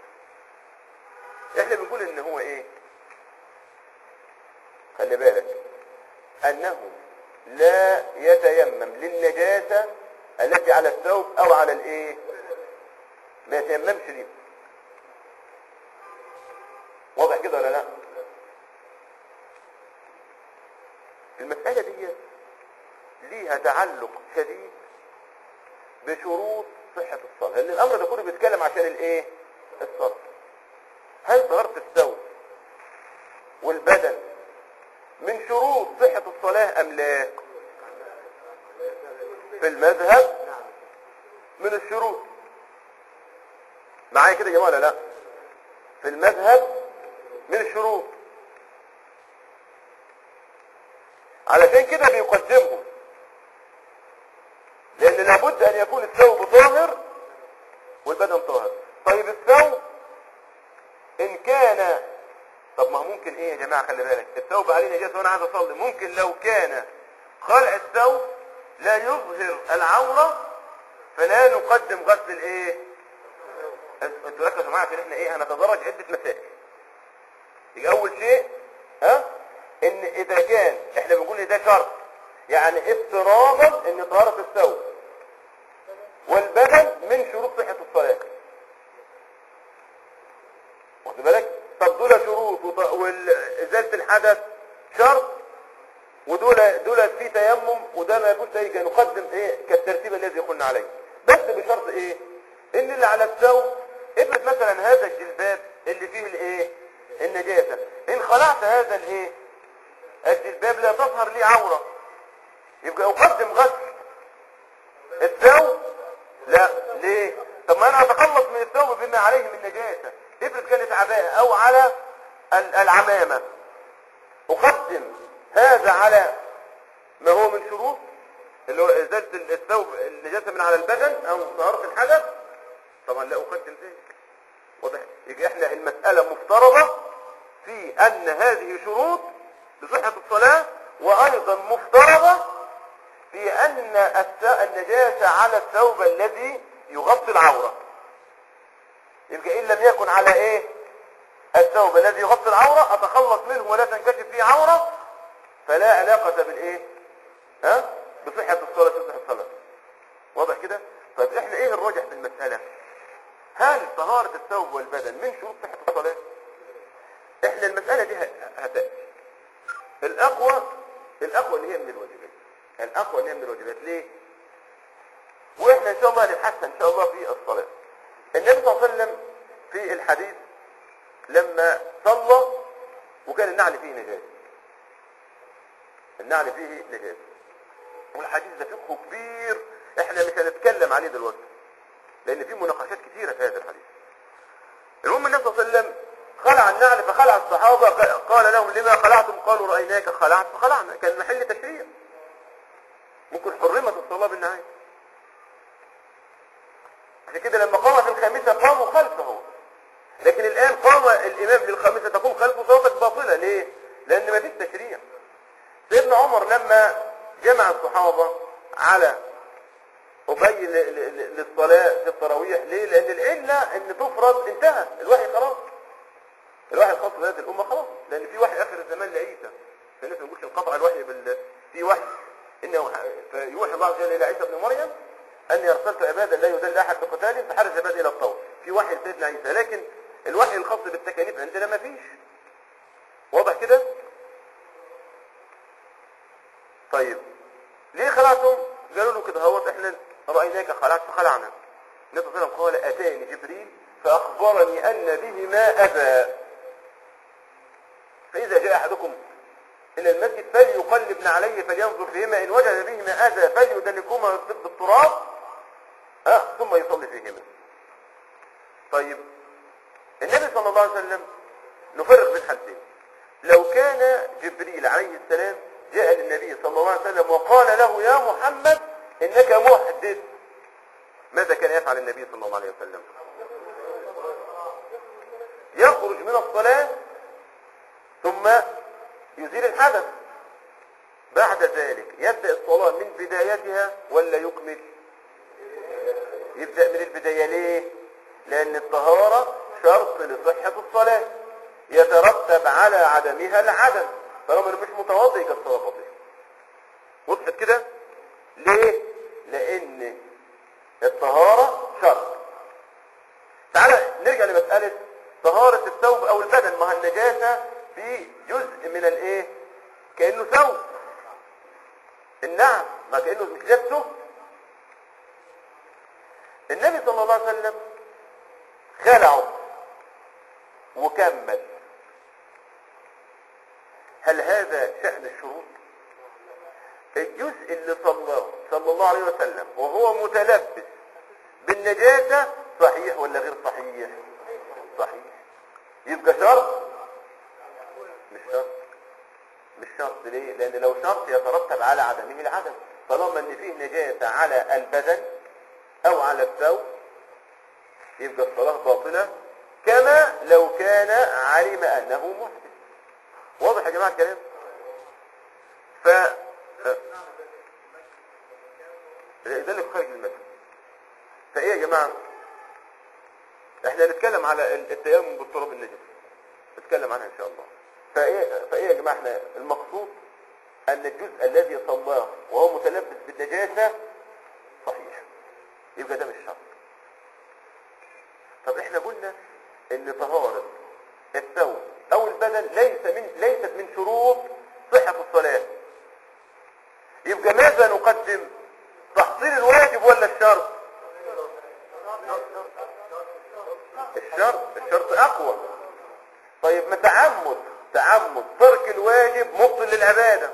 احنا بنقول ان هو ايه خلي بالك انه لا يتيمم للنجاسه التي على الثوب او على الايه ما يتيممش ليه واضح كده ولا لا المساله ديت ليها تعلق شديد بشروط صحة الصلاة لأن الأمر ده كله بيتكلم عشان الإيه؟ الصلاة هل طهارة الثوب والبدن من شروط صحة الصلاة أم لا؟ في المذهب من الشروط معايا كده يا جماعة ولا لا؟ في المذهب من الشروط علشان كده بيقدمهم لان لابد ان يكون الثوب طاهر والبدن طاهر طيب الثوب ان كان طب ما هو ممكن ايه يا جماعه خلي بالك الثوب عليه نجاسه وانا عايز اصلي ممكن لو كان خلع الثوب لا يظهر العوره فلا نقدم غسل الايه انتوا ركزوا معايا عشان احنا ايه هنتدرج عده مسائل يبقى اول شيء ها ان اذا كان احنا بنقول ان ده شرط يعني افتراضا ان طهارة الثوب والبدن من شروط صحة الصلاة واخد بالك طب دول شروط وط- وازالة الحدث شرط ودول دول في تيمم وده ما يجوز ايه نقدم ايه كالترتيب الذي قلنا عليه بس بشرط ايه ان اللي على الثوب افرض مثلا هذا الجلباب اللي فيه الايه النجاسة ان خلعت هذا الايه الجلباب لا تظهر لي عورة يبقى اقدم غسل الثوب لا ليه طب ما انا اتخلص من الثوب بما عليه من نجاسة افرض كانت عباءة او على ال- العمامة اقدم هذا على ما هو من شروط اللي هو ازالة الثوب النجاسة من على البدن او طهارة الحدث طبعا لا اقدم ذلك واضح يبقى احنا المسألة مفترضة في ان هذه شروط لصحة الصلاة وايضا مفترضة في ان الث- النجاسة على الثوب الذي يغطي العورة يبقى ان لم يكن على ايه الثوب الذي يغطي العورة اتخلص منه ولا تنكشف فيه عورة فلا علاقة بالايه ها بصحة الصلاة بصحة الصلاة واضح كده طيب احنا ايه الراجح في المسألة هل طهارة الثوب والبدن من شروط صحة الصلاة احنا المسألة دي ه- هتأتي الاقوى الاقوى اللي هي من الواجبات الاقوى اللي هي من الواجبات ليه واحنا ان شاء الله نبحثها ان شاء الله في الصلاة النبي صلى الله عليه وسلم في الحديث لما صلى وكان النعل فيه نجاسة النعل فيه نجاسة والحديث ده فقه كبير احنا مش هنتكلم عليه دلوقتي لان في مناقشات كثيرة في هذا الحديث المهم النبي صلى الله عليه وسلم خلع النعل فخلع الصحابة قال لهم لما خلعتم قالوا رأيناك خلعت فخلعنا كان محل تشريع ممكن حرمت الصلاة بالنعال عشان كده لما قام في الخامسة قاموا خلفه لكن الآن قام الإمام للخامسة تقوم خلفه صلاتك باطلة ليه؟ لأن ما فيش تشريع سيدنا عمر لما جمع الصحابة على أبي ل- ل- للصلاة في التراويح ليه؟ لأن العلة إن تفرض انتهى الوحي خلاص الوحي الخاص بهذه الأمة خلاص لأن في وحي آخر الزمان لعيسى فالناس ما نقولش انقطع الوحي بال في وحي إنه فيوحي الله عز وجل إلى عيسى بن مريم أني أرسلت عبادا لا يذل أحد بقتال فحرج عبادي إلى الطور في وحي لسيدنا عيسى لكن الوحي الخاص بالتكاليف عندنا ما فيش واضح كده طيب ليه خلعتم قالوا له كده هوت احنا رأيناك خلعت فخلعنا النبي صلى الله عليه وسلم قال أتاني جبريل فأخبرني أن بهما أذى فإذا جاء أحدكم إلى المسجد فليقلبن عليه فلينظر فيهما إن وجد بهما أذى فليدلكهما بالتراب آه ثم يصلي فيهما طيب النبي صلى الله عليه وسلم نفرق بين حالتين لو كان جبريل عليه السلام جاء للنبي صلى الله عليه وسلم وقال له يا محمد إنك محدث ماذا كان يفعل النبي صلى الله عليه وسلم يخرج من الصلاة ثم يزيل الحدث بعد ذلك يبدأ الصلاة من بدايتها ولا يكمل يبدأ من البداية ليه لأن الطهارة شرط لصحة الصلاة يترتب على عدمها العدم طالما انه مش متوضئ يبقى الصلاة باطلة وضحت كده ليه لأن الطهارة شرط تعالى نرجع لمسألة طهارة الثوب أو البدن ما هي النجاسة في جزء من الايه كأنه ثوب النعم ما كأنه مش لبسه النبي صلى الله عليه وسلم خلعه وكمل هل هذا شأن الشروط الجزء اللي صلاه صلى الله عليه وسلم وهو متلبس بالنجاسة صحيح ولا غير صحيح صحيح يبقى شرط مش شرط مش شرط ليه لان لو شرط يترتب على عدمه العدم طالما ان فيه نجاسة على البدن او على الثوب يبقى الصلاة باطلة كما لو كان علم انه محدث واضح يا جماعة الكلام ف لذلك خارج المسجد فايه يا جماعة احنا نتكلم على التيمم بالتراب النجس نتكلم عنها ان شاء الله فايه فايه يا جماعه احنا المقصود ان الجزء الذي صلاه وهو متلبس بالنجاسه صحيح يبقى ده مش شرط طب احنا قلنا ان طهاره الثوب او البدن ليس من ليست من شروط صحه الصلاه يبقى ماذا نقدم تحصيل الواجب ولا الشرط الشرط الشرط اقوى طيب ما تعمد تعمد ترك الواجب مبطل للعبادة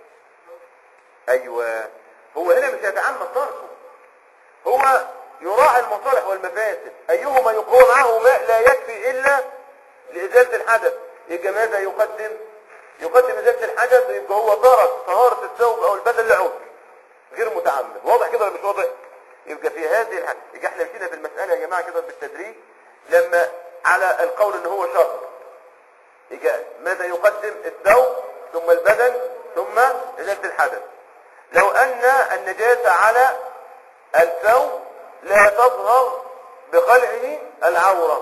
ايوه هو هنا مش هيتعمد تركه هو يراعي المصالح والمفاسد ايهما يقوى معه ماء لا يكفي الا لازالة الحدث يبقى ماذا يقدم يقدم ازالة الحدث يبقى هو ترك طهارة الثوب او البدن لعذر غير متعمد واضح كده ولا مش واضح يبقى في هذه الحالة يبقى احنا مشينا في المسألة يا جماعة كده بالتدريج لما على القول ان هو شرط يبقى ماذا يقدم الثوب ثم البدن ثم ازالة الحدث لو ان النجاسة على الثوب لا تظهر بخلعه العورة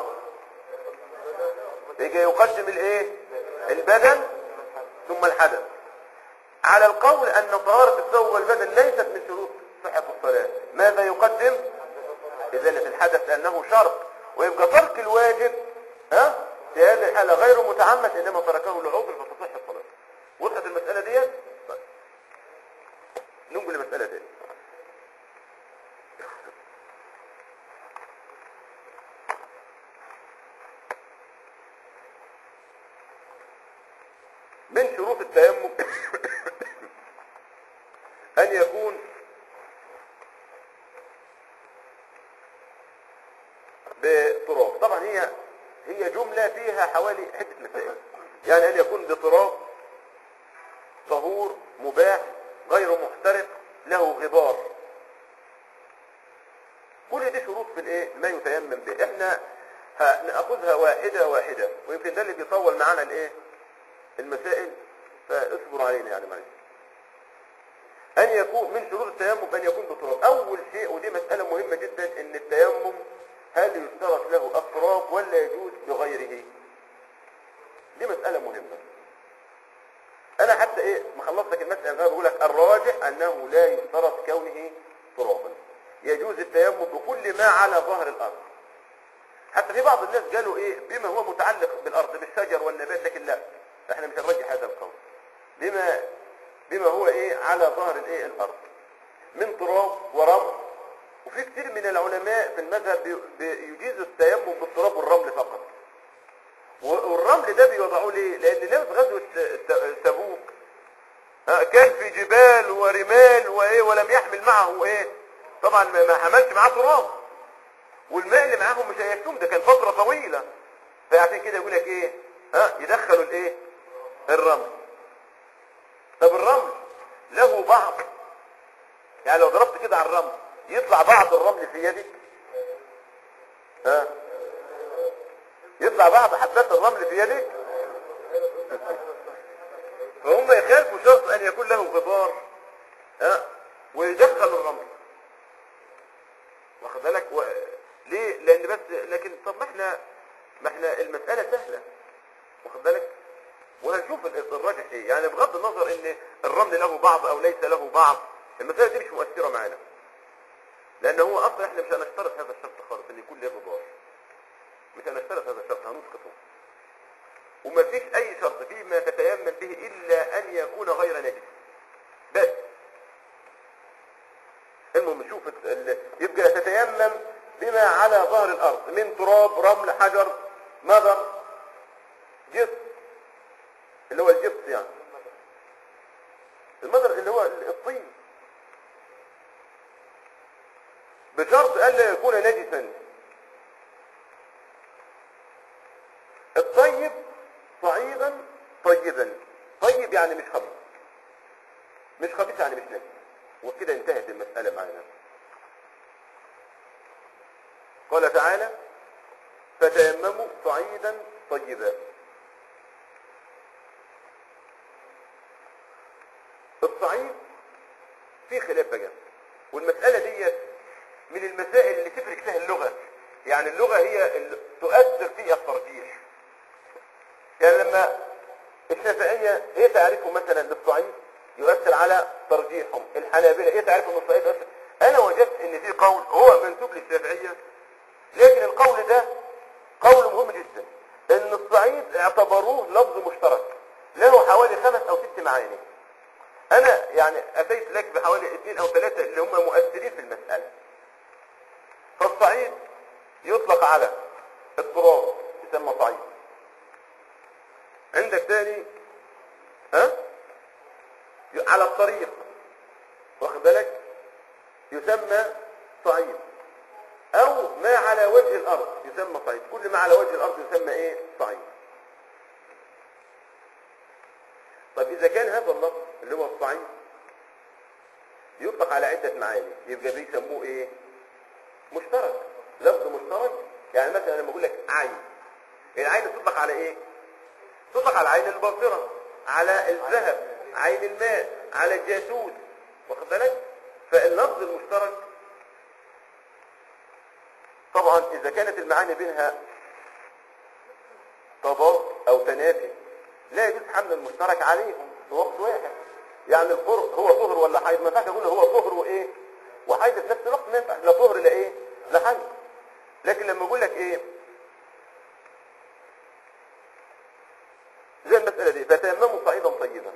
يبقى يقدم الايه البدن ثم الحدث على القول ان طهارة الثوب والبدن ليست من شروط صحة الصلاة ماذا يقدم ازالة الحدث لانه شرط ويبقى ترك الواجب ها في هذه الحالة غير متعمد انما تركه لعذر فتصح الصلاة وضحت المسألة ديت طيب. ننقل لمسألة تانية من شروط التيمم بتراب طبعا هي هي جملة فيها حوالي عدة مسائل يعني أن يكون بتراب طهور مباح غير محترق له غبار كل دي شروط في الايه ما يتيمم به احنا هناخذها واحده واحده ويمكن ده اللي بيطول معانا الايه المسائل فاصبر علينا يعني معلش ان يكون من شروط التيمم ان يكون بتراب اول شيء ودي مساله مهمه جدا ان التيمم هل يشترط له التراب ولا يجوز بغيره دي مساله مهمه انا حتى ايه ما خلصتك المساله انا بقول لك الراجح انه لا يشترط كونه ترابا يجوز التيمم بكل ما على ظهر الارض حتى في بعض الناس قالوا ايه بما هو متعلق بالارض بالشجر والنبات لكن لا احنا مش هنرجح هذا القول بما بما هو ايه على ظهر الايه الارض من تراب ورمل وفي كثير من العلماء في المذهب بي- بيجيزوا التيمم بالتراب والرمل فقط والرمل ده بيوضعوه ليه؟ لان ناس غزوه ت- تبوك آه، كان في جبال ورمال وايه ولم يحمل معه ايه؟ طبعا ما ما حملش معاه تراب والماء اللي معاهم مش هيكتم ده كان فتره طويله فعشان كده يقول لك ايه؟ ها يدخلوا الايه؟ الرمل طب الرمل له بعض يعني لو ضربت كده على الرمل يطلع بعض الرمل في يدك ها يطلع بعض حبات الرمل في يدك فهم يخالفوا شرط ان يكون له غبار ها ويدخل الرمل واخد بالك و... ليه لان بس لكن طب ما احنا ما احنا المساله سهله واخد بالك وهنشوف ال- الراجح ايه يعني بغض النظر ان الرمل له بعض او ليس له بعض المساله دي مش مؤثره معانا لان هو اصلا احنا مش هنشترط هذا الشرط خالص ان يكون له غبار مش هنشترط هذا الشرط هنسقطه وما فيش اي شرط فيما تتيمم به الا ان يكون غير نجس بس المهم نشوف ال- ال- يبقى تتيمم بما على ظهر الارض من تراب رمل حجر مضر جص اللي هو الجبس يعني المضر اللي هو الطين بشرط الا يكون نجسا الطيب صعيدا طيبا طيب يعني مش خبيث مش خبيث يعني مش نجس وكده انتهت المسألة معنا قال تعالى فتيمموا صعيدا طيبا الصعيد في خلاف بقى والمسألة دي من المسائل اللي تفرق فيها اللغة يعني اللغة هي اللي تؤثر فيها الترجيح يعني لما الشافعية ايه تعريفه مثلا للصعيد يؤثر على ترجيحهم الحنابلة ايه تعريفهم للصعيد يؤثر انا وجدت ان في قول هو منسوب للشافعية لكن القول ده قول مهم جدا ان الصعيد اعتبروه لفظ مشترك له حوالي خمس او ست معاني انا يعني اتيت لك بحوالي اثنين او ثلاثة اللي هم مؤثرين في المسألة فالصعيد يطلق على التراب يسمى صعيد عندك تاني ها على الطريق واخد بالك يسمى صعيد او ما على وجه الارض يسمى صعيد كل ما على وجه الارض يسمى ايه صعيد طب اذا كان هذا اللفظ اللي هو الصعيد يطلق على عدة معاني يبقى بيسموه ايه مشترك لفظ مشترك يعني مثلا لما اقول لك عين العين تطلق على ايه تطلق على عين الباصرة على الذهب عين الماء على الجاسوس واخد بالك فاللفظ المشترك طبعا اذا كانت المعاني بينها تضاد او تنافي لا يجوز حمل المشترك عليهم في وقت واحد يعني الطهر هو طهر ولا حيض ما ينفعش اقول هو طهر وايه وحيض في نفس الوقت ما ينفع لا طهر لا ايه لا حيض لكن لما اقول لك ايه زي المسألة دي فتيمموا صعيدا طيبا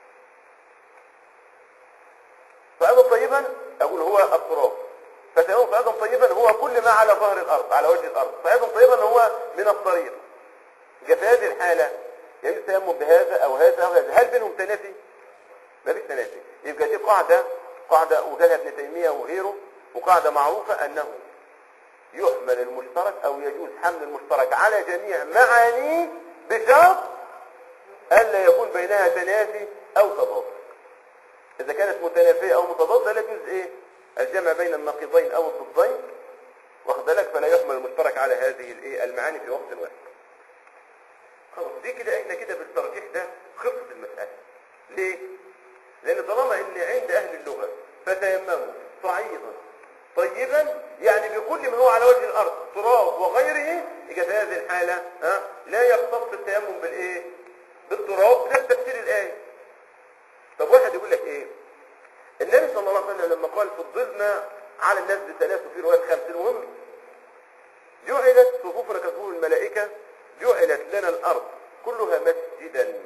صعيدا طيبا اقول هو التراب فتيمموا صعيدا طيبا هو كل ما على ظهر الارض على وجه الارض صعيدا طيبا هو من الطريق يبقى في هذه الحالة يجوز التيمم بهذا او هذا او هذا هل بينهم تنافي؟ ما فيش تنافي يبقى دي قاعدة قاعدة وجدها ابن تيمية وغيره وقاعدة معروفة انه يحمل المشترك او يجوز حمل المشترك على جميع معانيه بشرط الا يكون بينها تنافي او تضاد اذا كانت متنافيه او متضاده لا يجوز ايه الجمع بين النقيضين او الضدين واخد بالك فلا يحمل المشترك على هذه الايه المعاني في وقت واحد خلاص دي كده احنا كده بالترجيح ده خلصت المساله ليه لان طالما ان عند اهل اللغه فتيمموا صعيدا طيبا يعني بكل ما هو على وجه الارض تراب وغيره يبقى في هذه الحاله ها لا يختص التيمم بالايه بالتراب ده تفسير الايه طب واحد يقول لك ايه النبي صلى الله عليه وسلم لما قال فضلنا على الناس بثلاث وفي روايه خمس المهم جعلت صفوفنا كصفوف الملائكه جعلت لنا الارض كلها مسجدا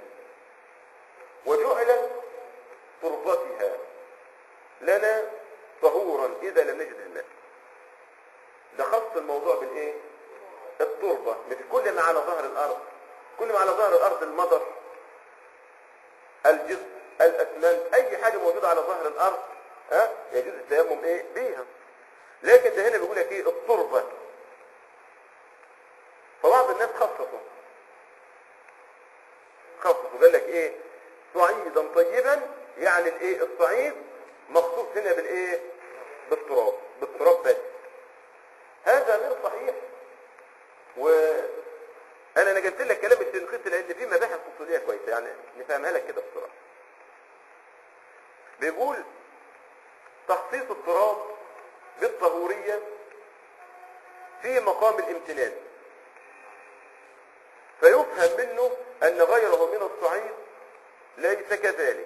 وجعلت تربتها لنا طهورا اذا لم نجد الماء ده خص الموضوع بالايه التربه مش كل ما على ظهر الارض كل ما على ظهر الارض المطر الجسم الاسمنت اي حاجه موجوده على ظهر الارض ها يجوز التيمم ايه بيها لكن ده هنا بيقول لك ايه التربه فبعض الناس خصصوا خصصوا قال لك ايه صعيدا طيبا يعني الايه الصعيد مخصوص هنا بالايه بالتراب بالتراب بس هذا غير صحيح وانا نقلت لك كلام الشنقيطي لان في مباحث اصوليه كويسه يعني نفهمها لك كده بسرعه بيقول تخصيص التراب بالطهوريه في مقام الامتنان فيفهم منه ان غيره من الصعيد ليس كذلك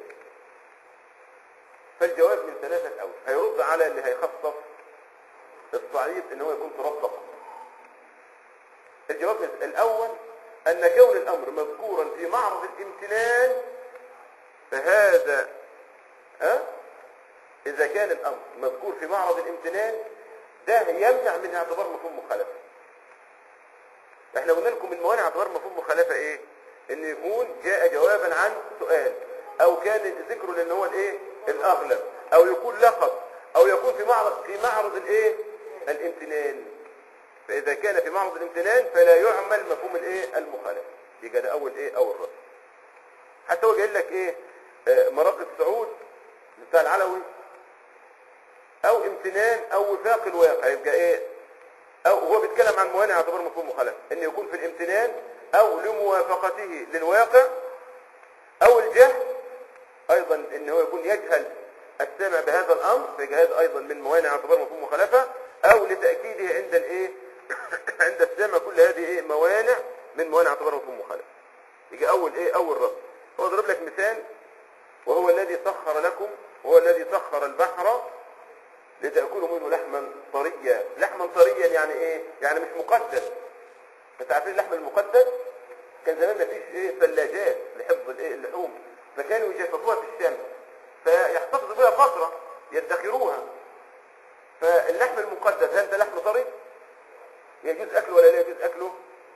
فالجواب من ثلاثة أوجه هيرد على اللي هيخصص الصعيد ان هو يكون تراب فقط الجواب الأول أن كون الأمر مذكورا في معرض الامتنان فهذا ها إذا كان الأمر مذكور في معرض الامتنان ده يمنع من اعتبار مفهوم مخالفة احنا قلنا لكم من موانع اعتبار مفهوم مخالفة ايه ان يكون جاء جوابا عن سؤال او كان ذكره لان هو الايه الاغلب او يكون لقب او يكون في معرض في معرض الايه الامتنان فاذا كان في معرض الامتنان فلا يعمل مفهوم الايه المخالفه يبقى ده اول ايه اول رد حتى هو قايل لك ايه آه، مراقب سعود بتاع العلوي او امتنان او وفاق الواقع يبقى ايه او هو بيتكلم عن موانع اعتبار مفهوم مخالفه ان يكون في الامتنان او لموافقته للواقع او الجهل ايضا ان هو يكون يجهل السامع بهذا الامر فجهاز ايضا من موانع اعتبار مفهوم مخالفه او لتاكيده عند الايه عند السامع كل هذه ايه موانع من موانع اعتبار مفهوم مخالفه يجي اول ايه اول رد هو ضرب لك مثال وهو الذي سخر لكم وهو الذي سخر البحر لتأكلوا منه لحما طريا لحما طريا يعني ايه يعني مش مقدس انت عارفين اللحم المقدس كان زمان مفيش ايه ثلاجات لحفظ الايه اللحوم فكانوا يجففوها في الشمس فيحتفظوا بها فترة يدخروها فاللحم المقدس هل ده لحم طري يجوز اكله ولا لا يجوز اكله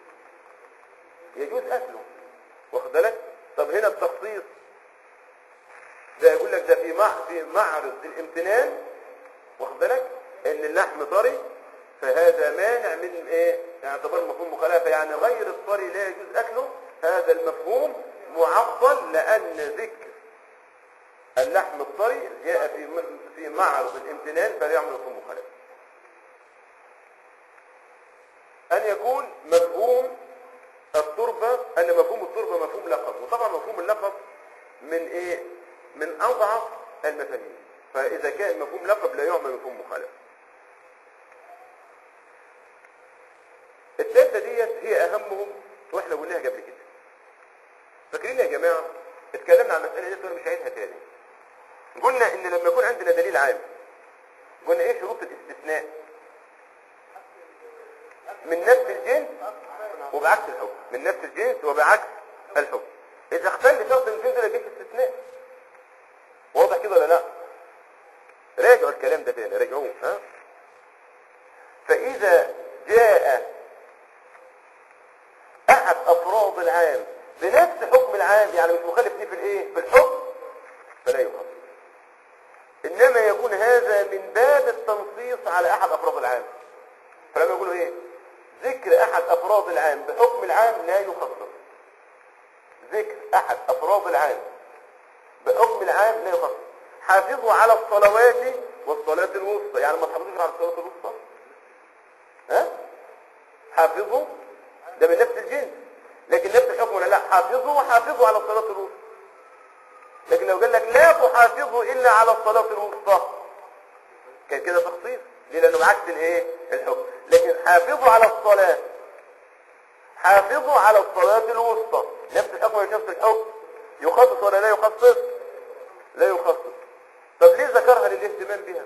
يجوز اكله واخد بالك طب هنا التخصيص ده يقول لك ده في مع في معرض الامتنان واخد بالك ان اللحم طري فهذا مانع من ايه اعتبار مفهوم مخالفه يعني غير الطري لا يجوز اكله هذا المفهوم معطل لان ذكر اللحم الطري جاء في في معرض الامتنان فلا يعمل مفهوم مخالفه ان يكون مفهوم التربه ان مفهوم التربه مفهوم لقب وطبعا مفهوم اللقب من ايه من اضعف المفاهيم فاذا كان مفهوم لقب لا يعمل مفهوم مخالفه الثالثه ديت هي اهمهم واحنا قلناها قبل كده فاكرين يا جماعه اتكلمنا عن المساله دي وانا مش هعيدها تاني قلنا ان لما يكون عندنا دليل عام قلنا ايه شروط الاستثناء من نفس الجنس وبعكس الحكم من نفس الجنس وبعكس الحكم اذا اختل شرط من الجنس ده يجيب استثناء واضح كده ولا لا راجعوا الكلام ده تاني راجعوه ها فاذا جاء احد افراد العام بنفس حكم العام يعني مش مخالف ليه في الايه في الحكم فلا يخالف انما يكون هذا من باب التنصيص على احد افراد العام فلما يقولوا ايه ذكر احد افراد العام بحكم العام لا يخصص ذكر احد افراد العام بحكم العام لا يخصص حافظوا على الصلوات والصلاة الوسطى يعني ما تحافظوش على الصلاة الوسطى ها حافظوا ده من نفس الجنس لكن نفس الحكم ولا لا حافظوا وحافظوا على الصلاة الوسطى لكن لو قال لك لا تحافظوا الا على الصلاة الوسطى كان كده تخصيص ليه لانه بعكس الايه الحكم لكن حافظوا على الصلاة حافظوا على الصلاة الوسطى نفس الحكم ولا نفس الحكم يخصص ولا لا يخصص لا يخصص طب ليه ذكرها للاهتمام بها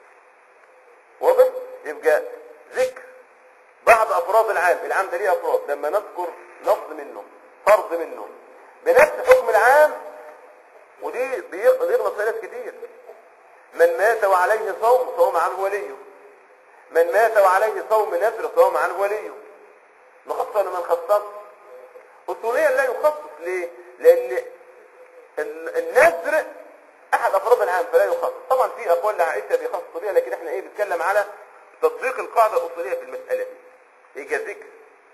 واضح يبقى ذكر بعض افراد العام العام ده ليه افراد لما نذكر لفظ منه فرض منه بنفس حكم العام ودي بيغ- بيغلط فيها ناس كتير من مات وعليه صوم صوم عنه وليه من مات وعليه صوم نذر صوم عنه وليه نخصص ولا ما نخصص اصوليا لا يخصص ليه لان ال- النذر احد افراد العام فلا يخصص طبعا في اقوال لعائشه بيخصصوا بيها لكن احنا ايه بنتكلم على تطبيق القاعده الاصوليه في المساله دي يجي ذكر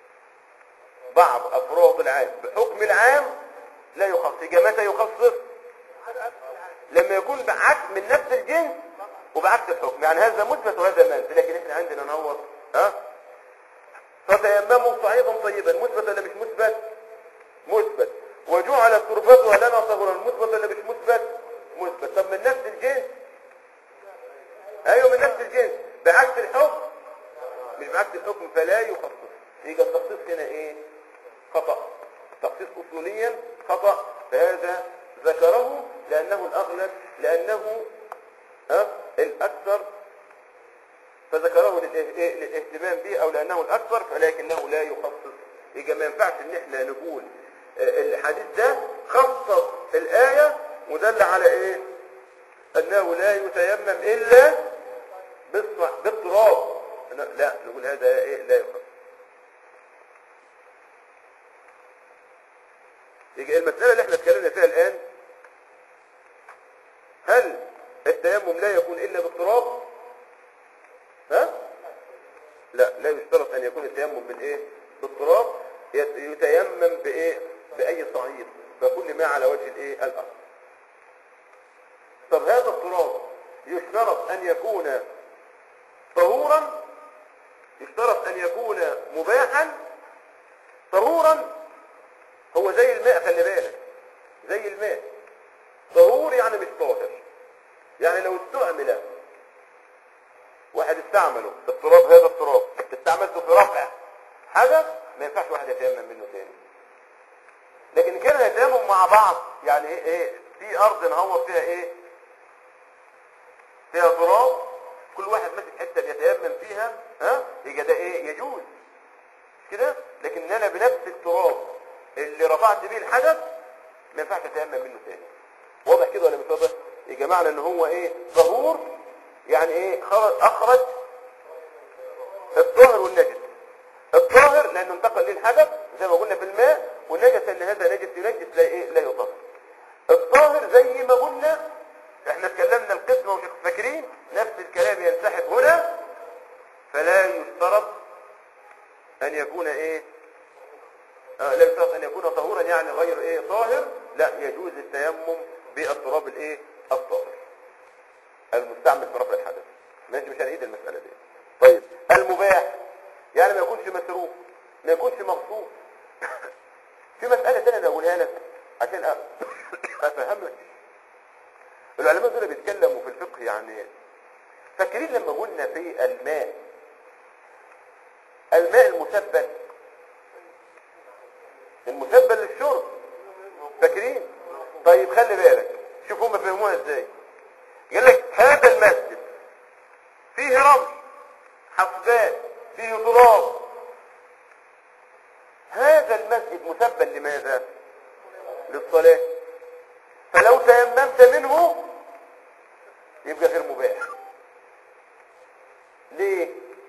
بعض افراد العام بحكم العام لا يخصص يجي متى يخصص لما يكون بعكس من نفس الجنس وبعكس الحكم يعني هذا مثبت وهذا منفي لكن احنا عندنا نور ها فتيمموا صعيدا طيبا مثبت ولا مش مثبت مثبت وجعل تربتها لنا طهورا مثبت ولا مش مثبت مثبت طب من نفس الجنس ايوه من نفس الجنس بعكس الحكم مش بعكس الحكم فلا يخصص يبقى التخصيص هنا ايه خطأ تخصيص اصوليا خطأ فهذا ذكره لانه الاغلب لانه ها الاكثر فذكره للإه- إيه؟ للاهتمام به او لانه الاكثر ولكنه لا يخصص يبقى ما ينفعش ان احنا نقول آه، الحديث ده خصص الايه ودل على ايه انه لا يتيمم الا بالص- بالتراب لا لا، نقول هذا ايه لا يخصص يجي المسألة اللي احنا اتكلمنا فيها الآن هل التيمم لا يكون إلا بالتراب؟ ها؟ لا لا يشترط أن يكون التيمم بالإيه؟ بالتراب يت- يتيمم بإيه؟ بأي صعيد بكل ما على وجه الإيه؟ الأرض طب هذا التراب يشترط أن يكون طهورا يشترط أن يكون مباحا طهورا هو زي الماء خلي بالك زي الماء طهور يعني مش طاهر يعني لو استعمل واحد استعمله التراب هذا التراب استعملته في رفع حدث ما ينفعش واحد يتيمم منه تاني لكن كان يتيمم مع بعض يعني ايه ايه في ارض نهور فيها ايه فيها تراب كل واحد ماسك حته بيتيمم فيها ها يبقى ده ايه يجوز مش كده لكن انا بنفس التراب اللي رفعت بيه الحدث ما ينفعش اتيمم منه تاني واضح كده ولا مش واضح يا جماعه ان هو ايه طهور يعني ايه خرج اخرج الطاهر والنجس الطاهر لانه انتقل ليه الحدث زي ما قلنا في الماء والنجس ان هذا نجس ينجس لا ايه لا يطهر الطاهر زي ما قلنا احنا اتكلمنا القسمه ومش فاكرين نفس الكلام ينسحب هنا فلا يشترط ان يكون ايه آه لا يشترط ان يكون طهورا يعني غير ايه طاهر لا يجوز التيمم بالتراب الايه الطاهر المستعمل في رفع الحدث ماشي مش هنعيد المساله دي طيب المباح يعني ما يكونش مسروق ما يكونش مغصوب في مساله ثانيه انا اقولها لك عشان أ- افهمك العلماء دول بيتكلموا في الفقه يعني فاكرين لما قلنا في الماء الماء المسبل المسبل للشرب فاكرين طيب خلي بالك شوف هم فهموها ازاي قال لك هذا المسجد فيه رمل حصباء فيه تراب هذا المسجد مسبل لماذا للصلاة فلو تيممت منه يبقى غير مباح ليه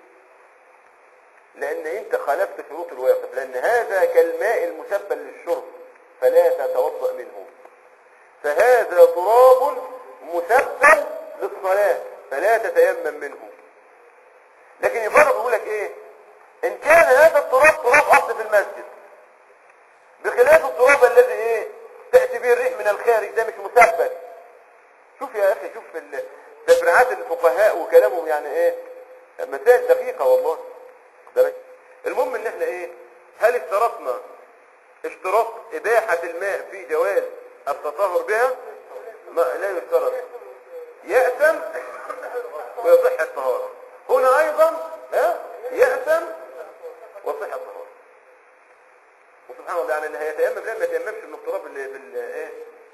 لان انت خالفت شروط الواقف لان هذا كالماء المسبل للشرب فلا تتوضا منه فهذا تراب مسبل للصلاه فلا تتيمم منه لكن يفرق يقول لك ايه ان كان هذا التراب تراب اصل في المسجد بخلاف التراب الذي ايه تأتي به الريح من الخارج ده مش مثبت شوف يا اخي شوف ال- تفريعات الفقهاء وكلامهم يعني ايه مسائل دقيقة والله ده المهم ان احنا ايه هل اشترطنا اشتراط اباحة الماء في جواز التطهر بها ما لا يشترط يأثم ويصح الطهارة هنا ايضا ها يأثم وصح الطهارة وسبحان الله يعني اللي هيتيمم لا ما يتيممش من التراب اللي في ال- ايه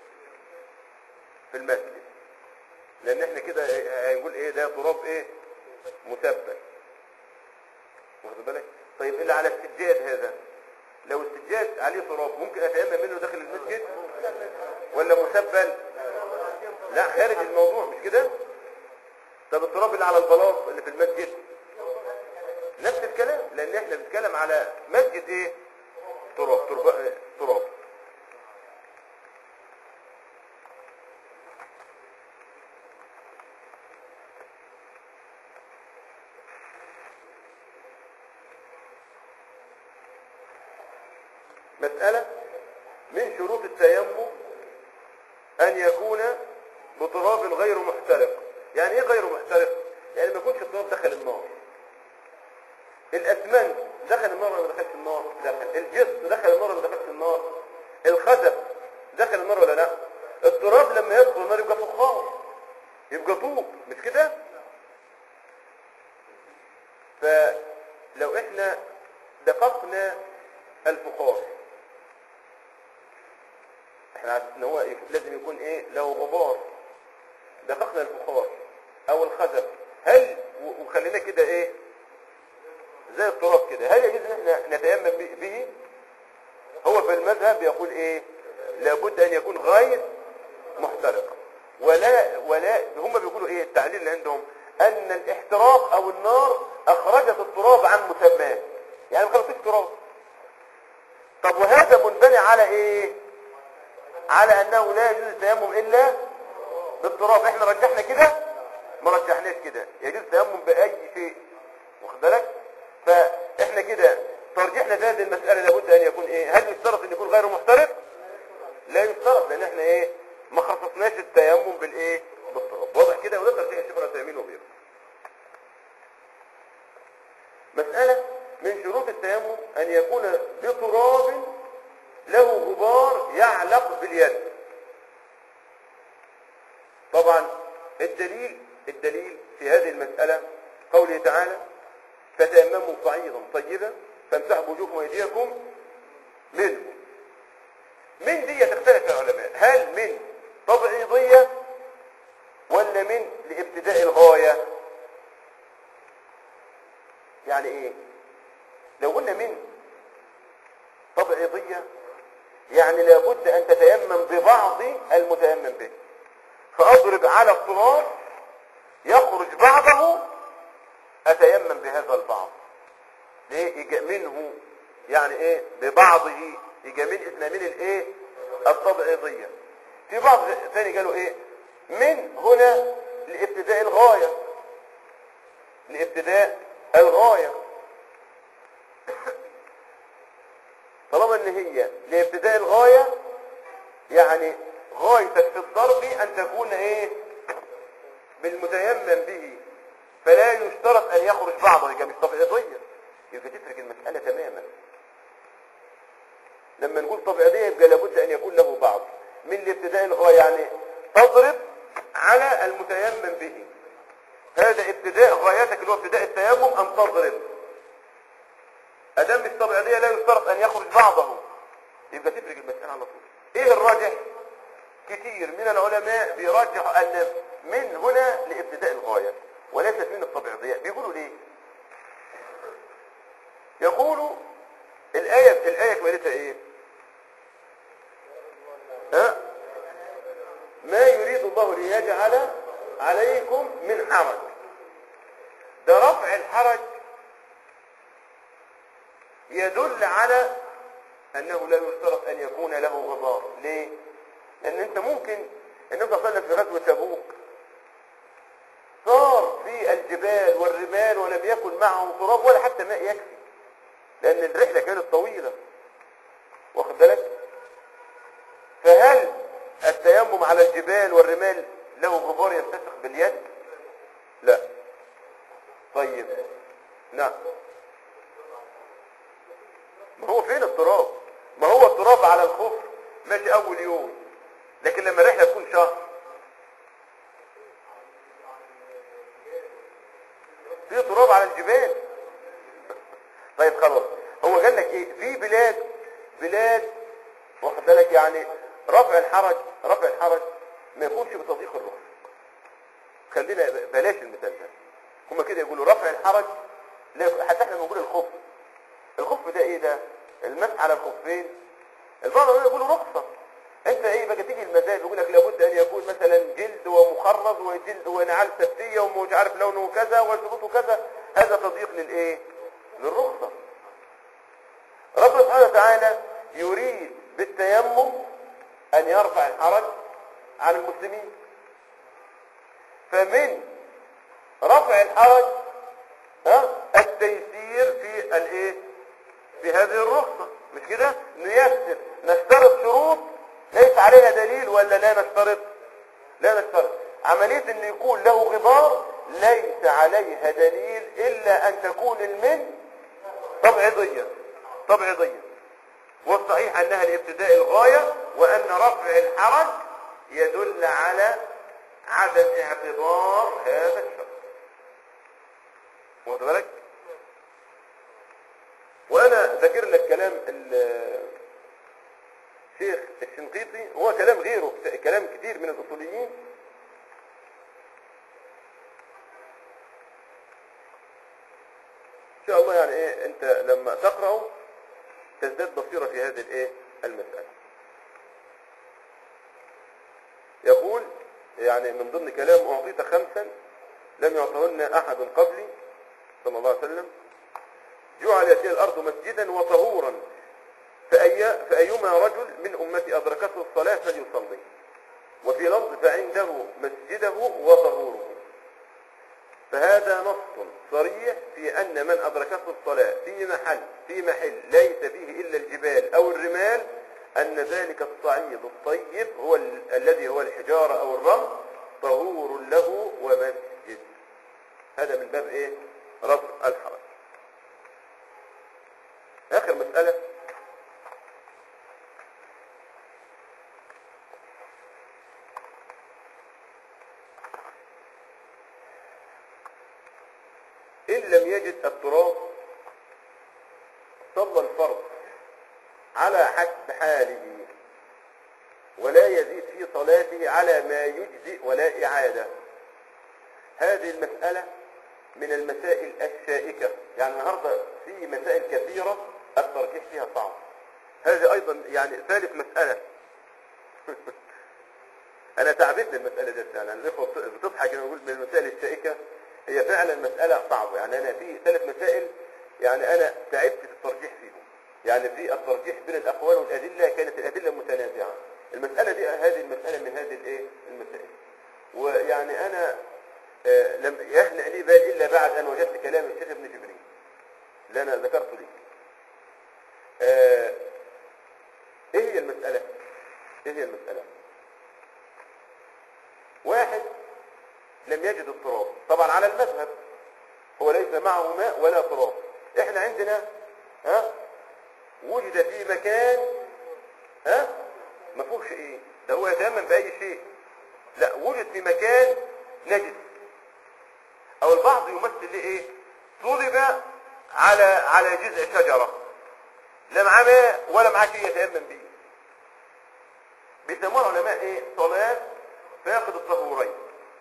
في المسجد لان احنا كده إيه- هنقول ايه ده تراب ايه مثبت واخد بالك طيب اللي على السجاد هذا لو السجاد عليه تراب ممكن اتيمم منه داخل المسجد ولا مسبل لا خارج الموضوع مش كده طب التراب اللي على البلاط اللي في المسجد نفس الكلام لان احنا بنتكلم على مسجد ايه تراب تراب تراب مسألة من شروط التيمم أن يكون بتراب غير محترق يعني إيه غير محترق؟ يعني ما يكونش التراب دخل النار الأسمنت دخل النار ولا ما دخلش النار؟ دخل الجص دخل النار ولا ما دخلش النار؟ الخزف دخل النار ولا لا؟ التراب لما يدخل النار يبقى فخار يبقى طوب مش كده؟ فلو احنا دققنا الفخار احنا عارفين ان هو لازم يكون ايه له غبار دققنا الفخار او الخزف هل و- وخلينا كده ايه زي التراب كده هل يجوز ان احنا نتيمم به- به هو في المذهب يقول ايه لابد ان يكون غير محترق ولا ولا هم بيقولوا ايه التعليل اللي عندهم ان الاحتراق او النار اخرجت التراب عن مسماه يعني ما خلصتش تراب طب وهذا منبني على ايه على انه لا يجوز التيمم الا بالتراب احنا رجحنا كده ما رجحناش كده يجوز التيمم باي شيء واخد بالك فاحنا كده ترجيحنا في هذه المساله لابد ان يكون ايه هل يشترط ان يكون غير محترق لا يشترط لان احنا ايه ما خصصناش التيمم بالايه بالتراب واضح كده وده ترجيح الشيخ العثيمين وغيره مسألة من شروط التيمم أن يكون بتراب له غبار يعلق باليد طبعا الدليل الدليل في هذه المسألة قوله تعالى فتيمموا صعيدا طيبا فامسحوا بوجوهكم وايديكم منه من دي تختلف العلماء هل من تبعيضية ولا من لابتداء الغاية يعني ايه لو قلنا من تبعيضية يعني لابد ان تتيمم ببعض المتيمم به فاضرب على التراب يخرج بعضه اتيمم بهذا البعض ليه يجي منه يعني ايه ببعضه يجي من اسمها من الايه التبعيضية في بعض ثاني قالوا ايه من هنا لابتداء الغاية لابتداء الغاية طالما ان هي لابتداء الغاية يعني غايتك في الضرب ان تكون ايه بالمتيمم به فلا يشترط ان يخرج بعضه يبقى مش طبيعية يبقى تترك المسألة تماما لما نقول طبيعية يبقى لابد ان يكون له بعض من الابتداء الغاية يعني تضرب على المتيمم به هذا ابتداء غايتك اللي هو ابتداء التيمم ان تضرب ادام مش طبيعية لا يشترط ان يخرج بعضه يبقى تفرق المسألة على طول ايه الراجح كتير من العلماء بيرجح ان من هنا لابتداء الغاية وليست من الطبيعية بيقولوا ليه يقولوا الآية الآية كمالتها ايه ها ما يريد الله ليجعل عليكم من حرج ده رفع الحرج يدل على انه لا يشترط ان يكون له غبار ليه لان انت ممكن النبي صلى الله عليه وسلم في غزوه تبوك صار في في الجبال والرمال ولم يكن معه تراب ولا حتى ماء يكفي لان الرحله كانت طويله واخد بالك فهل التيمم على الجبال والرمال له غبار ينتفخ باليد لا طيب نعم ما هو فين التراب ما هو التراب على الخف ماشي اول يوم لكن لما الرحله تكون شهر في تراب على الجبال طيب خلاص هو قال لك ايه في بلاد بلاد واخد بالك يعني رفع الحرج رفع الحرج ما يكونش بتضييق الرخص خلينا بلاش المثال ده هما كده يقولوا رفع الحرج لا يكون- حتى احنا بنقول الخف الخف ده ايه ده المسح على الخفين البعض يقولوا رخصة انت ايه بقى تيجي المزاج يقول لك لابد ان يكون مثلا جلد ومخرز وجلد ونعال سبتية ومش عارف لونه كذا وشروطه كذا هذا تضييق للايه للرخصة رب سبحانه وتعالى يريد بالتيمم ان يرفع الحرج عن المسلمين فمن رفع الحرج ها التيسير في الايه في هذه الرخصة مش كده نيسر نشترط شروط ليس عليها دليل ولا لا نشترط لا نشترط عملية ان يكون له غبار ليس عليها دليل الا ان تكون المن تبعيضية تبعيضية والصحيح انها لابتداء الغاية وان رفع الحرج يدل على عدم اعتبار هذا الشرط واخد بالك وانا ذاكر لك كلام ال- الشيخ الشنقيطي هو كلام غيره كلام كتير من الاصوليين ان شاء الله يعني ايه انت لما تقرأه تزداد بصيرة في هذه الايه المسألة يقول يعني من ضمن كلام اعطيت خمسا لم يعطهن احد قبلي صلى الله عليه وسلم جعلت لي الارض مسجدا وطهورا فأي فأيما رجل من أمتي أدركته الصلاة فليصلي وفي لفظ فعنده مسجده وطهوره فهذا نص صريح في أن من أدركته الصلاة في محل في محل ليس فيه إلا الجبال أو الرمال أن ذلك الصعيد الطيب هو ال- الذي هو الحجارة أو الرمل طهور له ومسجد هذا من باب إيه؟ رفع الحرج آخر مسألة إن لم يجد التراب صلى الفرض على حسب حاله ولا يزيد في صلاته على ما يجزئ ولا إعادة هذه المسألة من المسائل الشائكة يعني النهاردة في مسائل كثيرة الترجيح فيها صعب هذه أيضا يعني ثالث مسألة أنا تعبت المسألة دي يعني الإخوة بتضحك لما بقول من المسائل الشائكة هي فعلا مسألة صعبة يعني أنا في ثلاث مسائل يعني أنا تعبت في الترجيح فيهم يعني في الترجيح بين الأقوال والأدلة كانت الأدلة متنازعة المسألة دي هذه المسألة من هذه الإيه المسائل ويعني أنا آه، لم يهنأ لي بال إلا بعد أن وجدت كلام الشيخ ابن جبريل اللي أنا ذكرته لي آه، إيه هي المسألة؟ إيه هي المسألة؟ واحد لم يجد التراب طبعا على المذهب هو ليس معه ماء ولا تراب احنا عندنا ها وجد في مكان ها ما فيهوش ايه ده هو يتيمم باي شيء لا وجد في مكان نجس او البعض يمثل ليه ايه طلب على على جذع شجره لا معاه ماء ولا معاه شيء يتيمم به بيسموها العلماء ايه صلاه فاقد الطهورين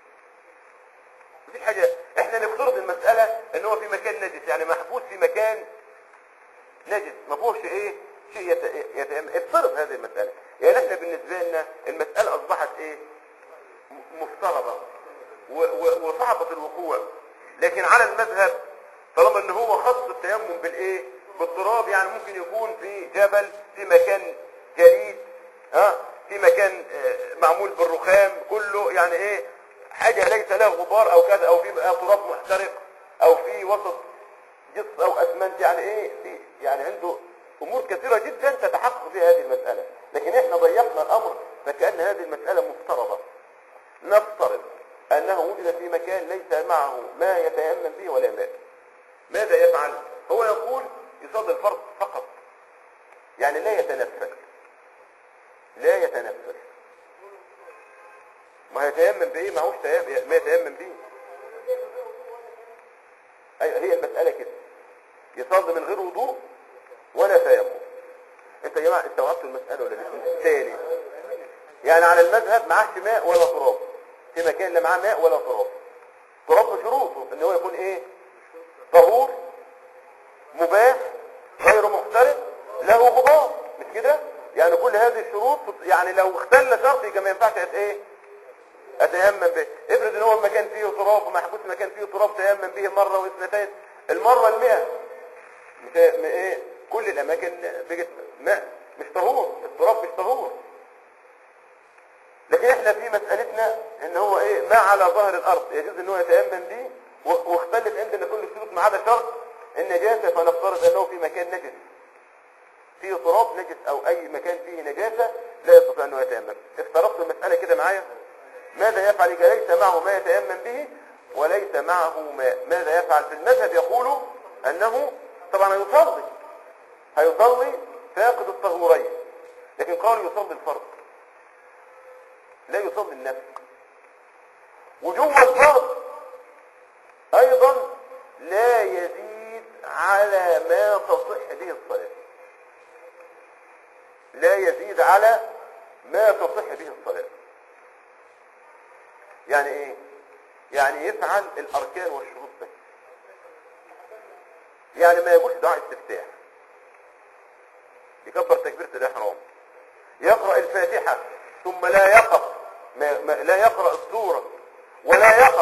مفيش حاجة احنا نفترض المسألة ان هو في مكان نجس يعني محبوس في مكان نجس ما فيهوش ايه شيء يت- يتأمل افترض هذه المسألة يعني احنا بالنسبة لنا المسألة اصبحت ايه م- مفترضة و- و- وصعبة الوقوع لكن على المذهب طالما ان هو خص التيمم بالايه بالتراب يعني ممكن يكون في جبل في مكان جليد ها في مكان آه، معمول بالرخام كله يعني ايه حاجة ليس لها غبار او كذا او في تراب محترق او في وسط جص او اسمنت يعني ايه في يعني عنده امور كثيرة جدا تتحقق في هذه المسألة لكن احنا ضيقنا الامر فكأن هذه المسألة مفترضة نفترض انه وجد في مكان ليس معه ما يتيمم به ولا ماء ماذا يفعل هو يقول يصلي الفرض فقط يعني لا يتنفس لا يتنفس ما يتيمم بايه معهوش تيمم ما يتيمم به أيوة هي المسألة كده يصلي من غير وضوء ولا تيمم انت يا جماعة استوعبتوا المسألة ولا لسه تاني يعني على المذهب معهش ماء ولا تراب في مكان لا معاه ماء ولا تراب تراب بشروطه ان هو يكون ايه طهور مباح غير محترق له غبار مش كده يعني كل هذه الشروط يعني لو اختل شرط يبقى ما ينفعش أت ايه اتيمم به افرض ان هو المكان فيه تراب ومحبوس مكان فيه تراب تيمم به مره واثنتين المره المئة مش ايه كل الاماكن بقت ماء مش طهور التراب مش طهور لكن احنا في مسألتنا ان هو ايه ما على ظهر الارض يجوز ان هو يتيمم به واختلف عندنا كل الشروط ما عدا شرط النجاسة فنفترض انه في مكان نجس فيه تراب نجس او اي مكان فيه نجاسة لا يستطيع انه يتيمم افترضت المسألة كده معايا ماذا يفعل اذا ليس معه ما يتيمم به وليس معه ماء ماذا يفعل في المذهب يقول انه طبعا هيصلي هيصلي فاقد الطهورين لكن قالوا يصلي الفرض لا يصلي النفس وجوه الفرض ايضا لا يزيد على ما تصح به الصلاة لا يزيد على ما تصح به الصلاة يعني ايه يعني يفعل الاركان والشروط بس يعني ما يقولش دعاء استفتاح يكبر تكبيرة الاحرام يقرأ الفاتحة ثم لا يقف ما ما لا يقرأ السورة ولا يقف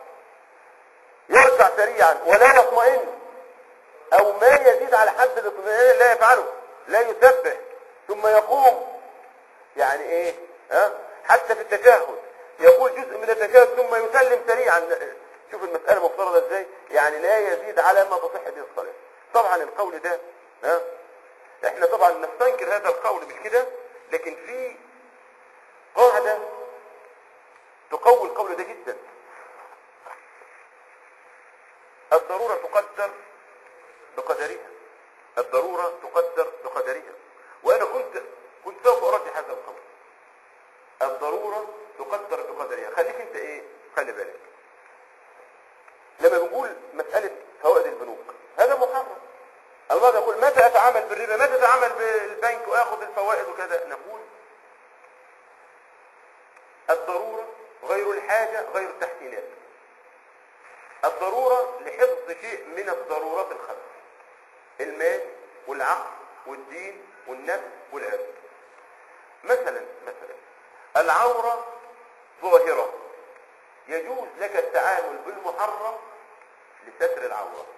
يركع سريعا ولا يطمئن او ما يزيد على حد الاطمئنان لا يفعله لا يسبح ثم يقوم يعني ايه ها حتى في التشهد يقول جزء من التشهد ثم يسلم سريعا شوف المسألة مفترضة ازاي يعني لا يزيد على ما تصح به الصلاة طبعا القول ده ها احنا طبعا نستنكر هذا القول مش كده لكن في قاعدة تقوي القول ده جدا الضرورة تقدر بقدرها الضرورة تقدر بقدرها وانا كنت كنت سوف ارجح هذا القول الضرورة تقدر بقدرها خليك انت ايه خلي بالك لما بنقول مسألة فوائد البنوك هذا محرم البعض يقول متى اتعامل بالربا متى اتعامل بالبنك واخذ الفوائد وكذا نقول الضرورة غير الحاجة غير التحسينات الضرورة لحفظ شيء من الضرورات الخمس المال والعقل والدين والنفس والعرض مثلا مثلا العورة ظاهرة يجوز لك التعامل بالمحرم لستر العورة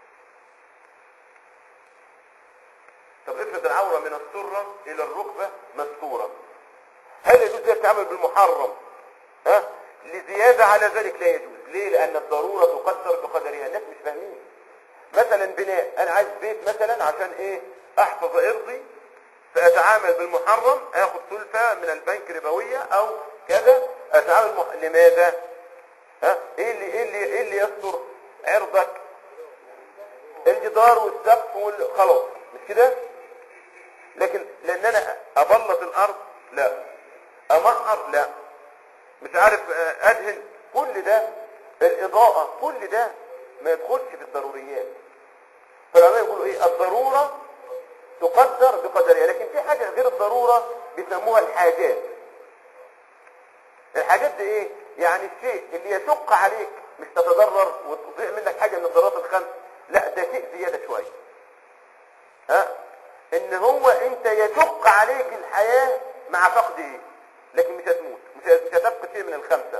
طب افرض العورة من السرة الى الركبة مستورة هل يجوز لك التعامل بالمحرم ها لزيادة على ذلك لا يجوز ليه لان الضرورة تقدر بقدرها الناس مش فاهمين مثلا بناء انا عايز بيت مثلا عشان ايه احفظ ارضي فاتعامل بالمحرم اخد سلفة من البنك ربوية او كذا اتعامل مح... لماذا ها ايه اللي ايه اللي ايه اللي يستر عرضك الجدار والسقف وال... خلاص مش كده لكن لان انا ابلط الارض لا امحر لا مش عارف ادهن كل ده الاضاءة كل ده ما يدخلش في الضروريات فالعلماء يقولوا ايه الضرورة تقدر بقدرها لكن في حاجة غير الضرورة بيسموها الحاجات الحاجات دي ايه يعني الشيء اللي يشق عليك مش تتضرر وتضيع منك حاجة من الضرورات الخمس لا ده شيء زيادة شوية ها ان هو انت يشق عليك الحياة مع فقد ايه لكن مش هتموت مش هتفقد شيء من الخمسة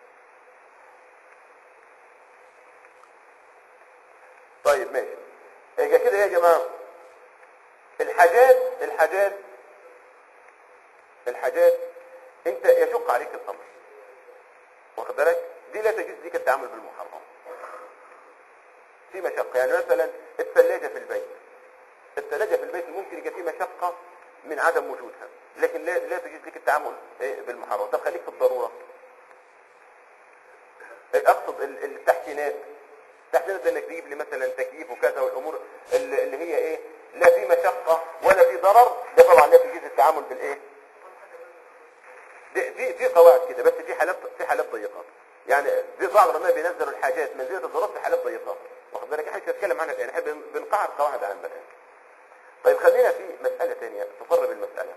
طيب ماشي يبقى كده ايه يا جماعة الحاجات الحاجات الحاجات انت يشق عليك الامر واخد بالك دي لا تجوز ليك التعامل بالمحرم في مشقة يعني مثلا الثلاجة في البيت الثلاجة في البيت ممكن يبقى في مشقة من عدم وجودها لكن لا لا تجوز لك التعامل إيه، بالمحرم طب خليك في الضرورة إيه، اقصد ال- التحسينات التحسينات زي انك تجيب لي مثلا تكييف وكذا والامور اللي اللي هي ايه لا في مشقة ولا في ضرر ده طبعا لا تجوز التعامل بالايه دي- في في قواعد كده بس في حالات في حالات ضيقه يعني في بعض العلماء بينزلوا الحاجات منزله الضرورات في حالات ضيقه واخد بالك احنا مش هنتكلم عنها يعني احنا بن- بنقعد قواعد عامه طيب خلينا في مساله ثانيه تفرق المساله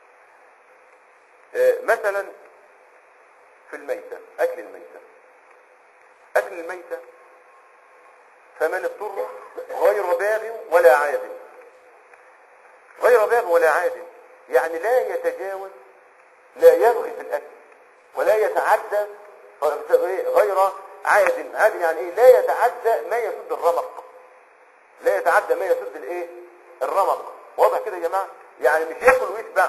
آه، مثلا في الميته اكل الميته اكل الميته فمن اضطر غير باغ ولا عاد غير باغ ولا عاد يعني لا يتجاوز لا يبغي في الاكل ولا يتعدى غير عاد عاد يعني ايه لا يتعدى ما يسد الرمق لا يتعدى ما يسد الايه الرمق واضح كده يا جماعه يعني مش ياكل ويشبع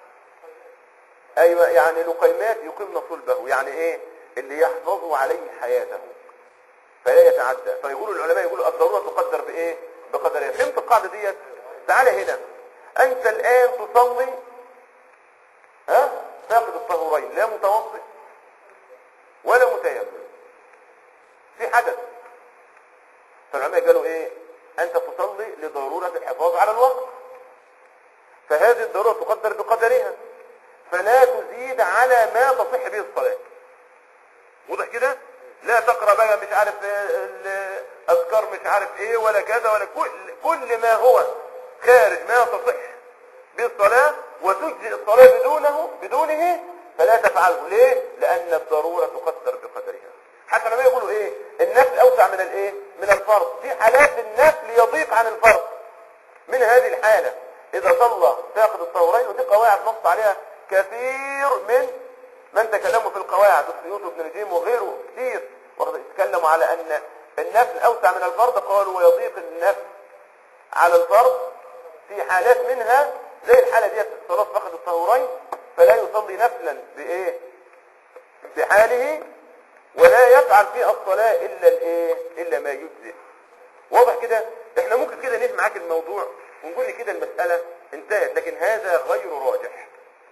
ايوه يعني لقيمات يقيمن صلبه يعني ايه اللي يحفظ عليه حياته فلا يتعدى فيقولوا العلماء يقولوا الضروره تقدر بايه بقدرها فهمت القاعده ديت تعالى هنا انت الان تصلي ها فاقد الطهورين لا متوضئ ولا متيمم في حدث فالعلماء قالوا ايه انت تصلي لضرورة الحفاظ على الوقت فهذه الضرورة تقدر بقدرها فلا تزيد على ما تصح به الصلاة واضح كده لا تقرا بقى مش عارف الاذكار مش عارف ايه ولا كذا ولا كل كل ما هو خارج ما تصح به الصلاة وتجزئ الصلاة بدونه بدونه فلا تفعله ليه؟ لأن الضرورة تقدر بقدرها حتى لما يقولوا ايه النفل أوسع من الايه من الفرض في حالات النفل يضيق عن الفرض من هذه الحالة إذا صلى فاقد الطهورين ودي قواعد نص عليها كثير من من تكلموا في القواعد السيوط وابن نجيم وغيره كثير تكلموا على أن النفل أوسع من الفرض قالوا ويضيق النفل على الفرض في حالات منها زي الحالة ديت صلاة فقد الطهورين فلا يصلي نفلا بإيه بحاله ولا يفعل في الصلاة إلا الإيه إلا ما يجزئ واضح كده احنا ممكن كده نفهم معاك الموضوع ونقول لي كده المسألة انتهت لكن هذا غير راجح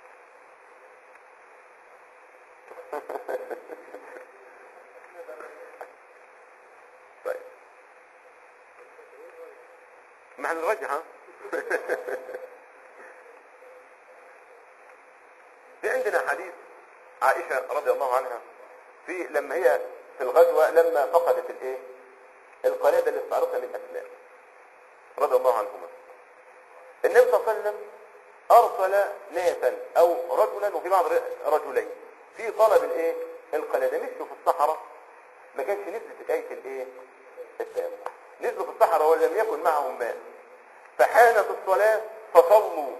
طيب ما هنرجع ها في عندنا حديث عائشة رضي الله عنها في لما هي في الغزوة لما فقدت الايه القلادة اللي استعرضها من اسماء رضي الله عنهما النبي صلى الله عليه وسلم ارسل ناسا او رجلا وفي بعض رجلين في طلب الايه القلادة مشوا في الصحراء ما كانش نزلت آية الايه التيمم نزلوا في الصحراء ولم يكن معهم ماء فحانت الصلاة فصلوا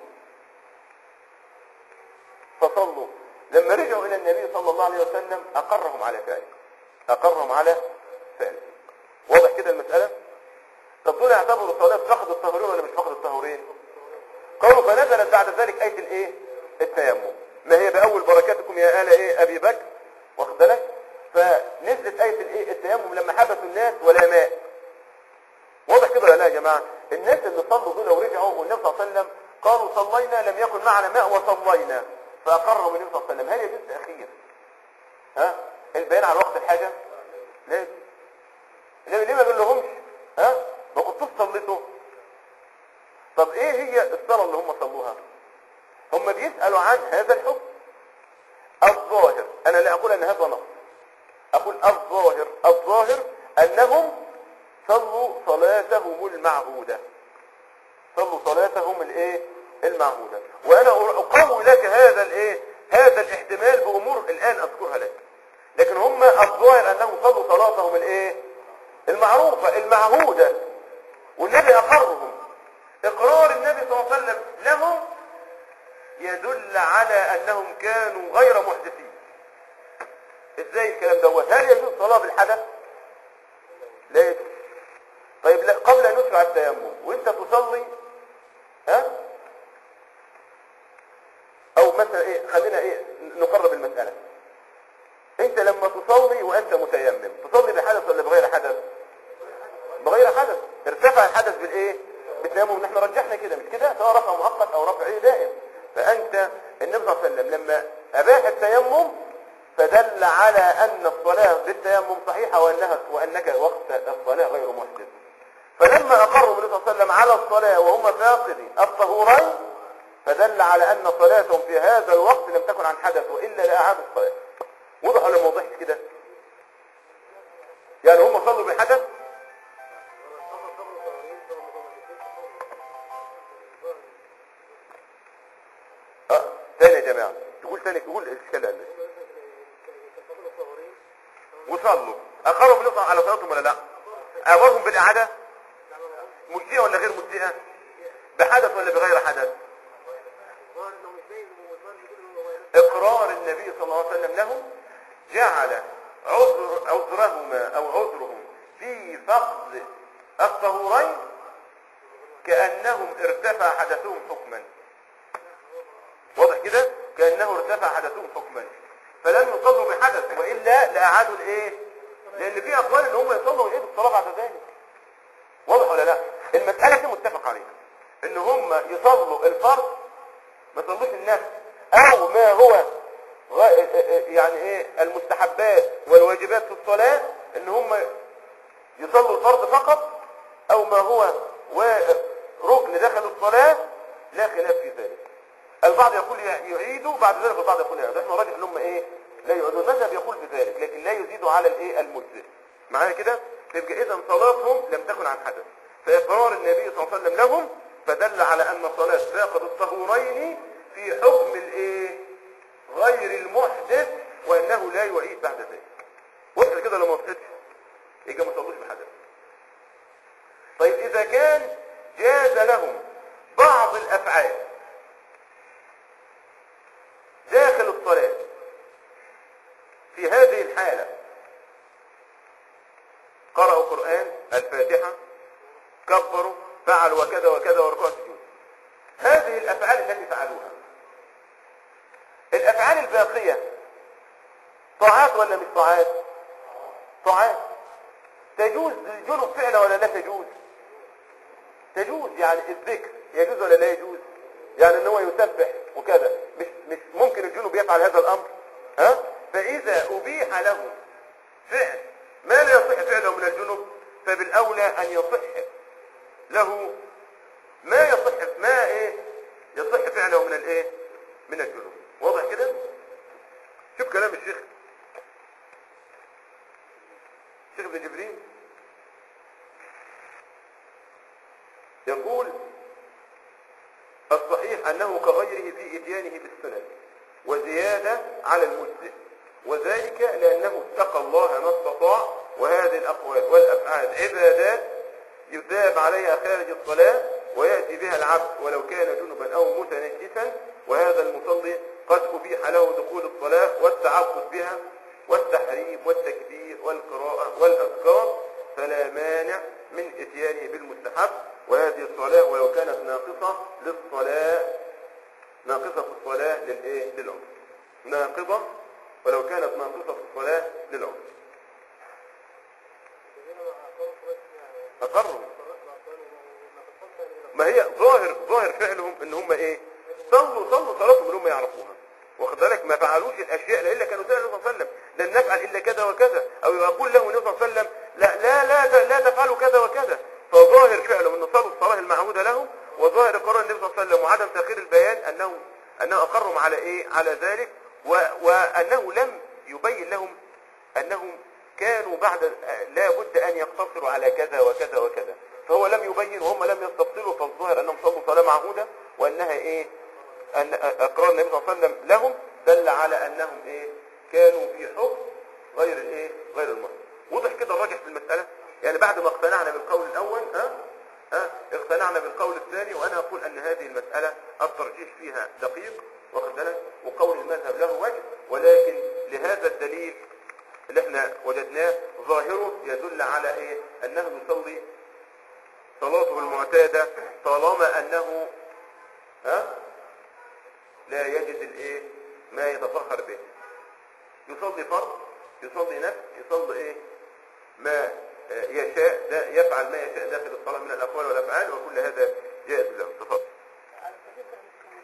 فصلوا لما رجعوا الى النبي صلى الله عليه وسلم اقرهم على ذلك اقرهم على فعل واضح كده المسألة طب دول يعتبروا الصلاة فقد الطهورين ولا مش فقد الطهورين قالوا فنزلت بعد ذلك آية الايه التيمم ما هي بأول بركاتكم يا آل ايه ابي بكر واخد بالك فنزلت آية الايه التيمم لما حبسوا الناس ولا ماء واضح كده ولا لا يا جماعة الناس اللي صلوا دول ورجعوا والنبي صلى الله عليه وسلم قالوا صلينا لم يكن معنا ماء وصلينا فأقرهم النبي صلى الله عليه وسلم هل يجوز تأخير ها البيان على وقت الحاجة ليه ليه ليه ما قال لهمش ها ما كنتوش صليتوا طب ايه هي الصلاة اللي هم صلوها هم بيسألوا عن هذا الحكم الظاهر انا لا اقول ان هذا نص اقول الظاهر الظاهر انهم صلوا صلاتهم المعهودة صلوا صلاتهم الايه المعهودة وانا اقوي لك هذا الايه هذا الاحتمال بامور الان اذكرها لك لكن هم الظاهر انهم صلوا صلاتهم الايه المعروفة المعهودة والنبي اقرهم اقرار النبي صلى الله عليه وسلم لهم يدل على انهم كانوا غير محدثين ازاي الكلام دوت هل يجوز صلاة بالحدث لا يجوز طيب لا قبل ان نشرع التيمم وانت تصلي ها او مثلا ايه خلينا ايه نقرب المسألة انت انت لما تصلي وانت متيمم تصلي بحدث ولا بغير حدث بغير حدث ارتفع الحدث بالايه بالتيمم نحن رجحنا كده مش كده سواء رفع مؤقت او رفع ايه دائم فانت النبي صلى الله عليه وسلم لما اباح التيمم فدل على ان الصلاه بالتيمم صحيحه وانها وانك وقت الصلاه غير محدث فلما اقروا النبي صلى الله عليه وسلم على الصلاه وهم فاقدي الطهورين فدل على ان صلاتهم في هذا الوقت لم تكن عن حدث والا لاعادوا الصلاه وضح ولا ما وضحش كده يعني هم صلوا بحدث اه تاني يا جماعه تقول تاني تقول الاشكال عندك وصلوا اقروا بالنص على صلاتهم ولا لا امرهم بالاعاده مجزئه ولا غير مجزئه بحدث ولا بغير حدث اقرار النبي صلى الله عليه وسلم لهم جعل عذر عذرهما او عذرهم في فقد الطهورين كانهم ارتفع حدثهم حكما واضح كده كانه ارتفع حدثهم حكما فلم يصلوا بحدث والا لاعادوا الايه لان في اقوال ان هم يصلوا ويعيدوا الصلاه بعد ذلك واضح ولا لا المساله دي متفق عليها ان هم يصلوا الفرض ما يصلوش النفس او ما هو غ- يعني ايه المستحبات والواجبات في الصلاه ان هم يصلوا الفرض فقط او ما هو و- ركن داخل الصلاه لا خلاف في ذلك البعض يقول يعيدوا بعد ذلك البعض يقول يعيدوا احنا راجع ان هم ايه لا يعيدوا المذهب يقول بذلك لكن لا يزيدوا على الايه المجزئ معايا كده تبقى اذا صلاتهم لم تكن عن حدث فاقرار النبي صلى الله عليه وسلم لهم فدل على ان صلاه فاقد الطهورين في حكم الايه غير المحدث وانه لا يعيد بعد ذلك وصل كده لو ما وصلتش يبقى ما صلوش بحدث طيب اذا كان جاز لهم بعض الافعال داخل الصلاة في هذه الحالة قرأوا قرآن الفاتحة كبروا فعلوا وكذا وكذا وركعوا سجود هذه الأفعال التي فعلوها الأفعال الباقية طاعات ولا مش طاعات طاعات تجوز الجنب فعلا ولا لا تجوز تجوز يعني الذكر يجوز ولا لا يجوز يعني ان هو يسبح وكذا مش مش ممكن الجنوب يفعل هذا الامر ها فاذا ابيح له فعل ما لا يصح فعله من الجنوب فبالاولى ان يصح له ما يصح ما ايه يصح فعله من الايه من الجنوب واضح كده شوف كلام الشيخ الشيخ ابن جبريل يقول الصحيح أنه كغيره في إتيانه بالسنن وزيادة على المجزئ وذلك لأنه اتقى الله ما استطاع وهذه الأقوال والأفعال عبادات يثاب عليها خارج الصلاة ويأتي بها العبد ولو كان جنبا أو متنجسا وهذا المصلي قد أبيح له دخول الصلاة والتعبد بها والتحريم والتكبير والقراءة والأذكار فلا مانع من إتيانه بالمستحب وهذه الصلاة ولو كانت ناقصة للصلاة ناقصة في الصلاة للإيه؟ للعمر ناقصة ولو كانت ناقصة في الصلاة للعمر أقروا ما هي ظاهر ظاهر فعلهم ان هم ايه صلوا صلوا صلاتهم اللي هم يعرفوها واخد بالك ما فعلوش الاشياء الا كانوا سألوا النبي صلى الله عليه وسلم لن نفعل الا كذا وكذا او يقول له النبي صلى الله عليه وسلم لا لا لا لا تفعلوا كذا وكذا فظاهر فعلهم ان صلوا الصلاه المعهوده لهم وظاهر قرار النبي صلى الله عليه وسلم وعدم تاخير البيان انه انه اقرهم على ايه على ذلك و وانه لم يبين لهم انهم كانوا بعد لا بد ان يقتصروا على كذا وكذا وكذا فهو لم يبين وهم لم يستبطلوا فالظاهر انهم صلوا صلاه معهوده وانها ايه ان اقرار النبي صلى الله عليه وسلم لهم دل على انهم ايه كانوا في حكم غير الايه غير المسلم وضح كده الراجح في المساله يعني بعد ما اقتنعنا بالقول الاول ها ها اقتنعنا بالقول الثاني وانا اقول ان هذه المساله الترجيح فيها دقيق واخد بالك وقول المذهب له وجه ولكن لهذا الدليل اللي احنا وجدناه ظاهره يدل على ايه انه يصلي صلاته المعتاده طالما انه ها لا يجد الايه ما يتفخر به يصلي فرض يصلي نفس يصلي ايه ما آه، يشاء ده يفعل ما يشاء داخل الصلاة من الأقوال والأفعال وكل هذا جائز له تفضل على فكرة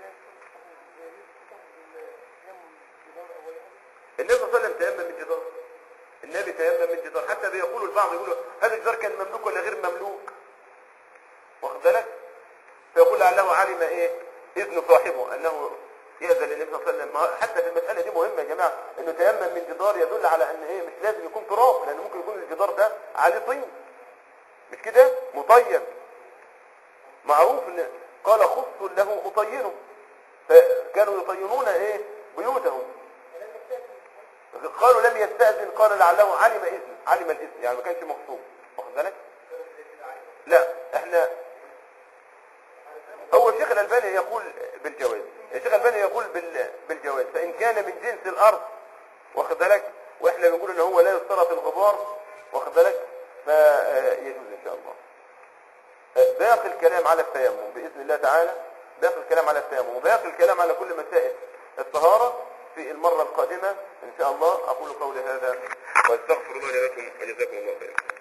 النبي صلى الله عليه وسلم تيمم من جدار النبي تيمم من جدار حتى بيقولوا البعض يقولوا هذا الجدار كان مملوك ولا غير مملوك واخد بالك فيقول لعله علم ايه اذن صاحبه انه يأذن للنبي صلى الله عليه وسلم ما- حتى في المسألة دي مهمة يا جماعة انه تيمم من جدار يدل على ان ايه مش لازم يكون تراب لان ممكن يكون الجدار ده عليه طين مش كده مطيب معروف ان قال خص له اطينه فكانوا يطينون ايه بيوتهم قالوا لم يستأذن قال لعله علم إذن علم الإذن يعني ما كانش مقصود واخد بالك لا احنا هو الشيخ الألباني يقول بالجواز الشيخ الألباني يقول بال... بالجواز فإن كان من جنس الأرض واخد بالك واحنا بنقول ان هو لا يشترط الغبار واخد بالك فيجوز ان شاء الله باقي الكلام على التيمم بإذن الله تعالى باقي الكلام على التيمم وباقي الكلام على كل مسائل الطهارة في المرة القادمة إن شاء الله أقول قولي هذا وأستغفر الله لكم وجزاكم الله خيرا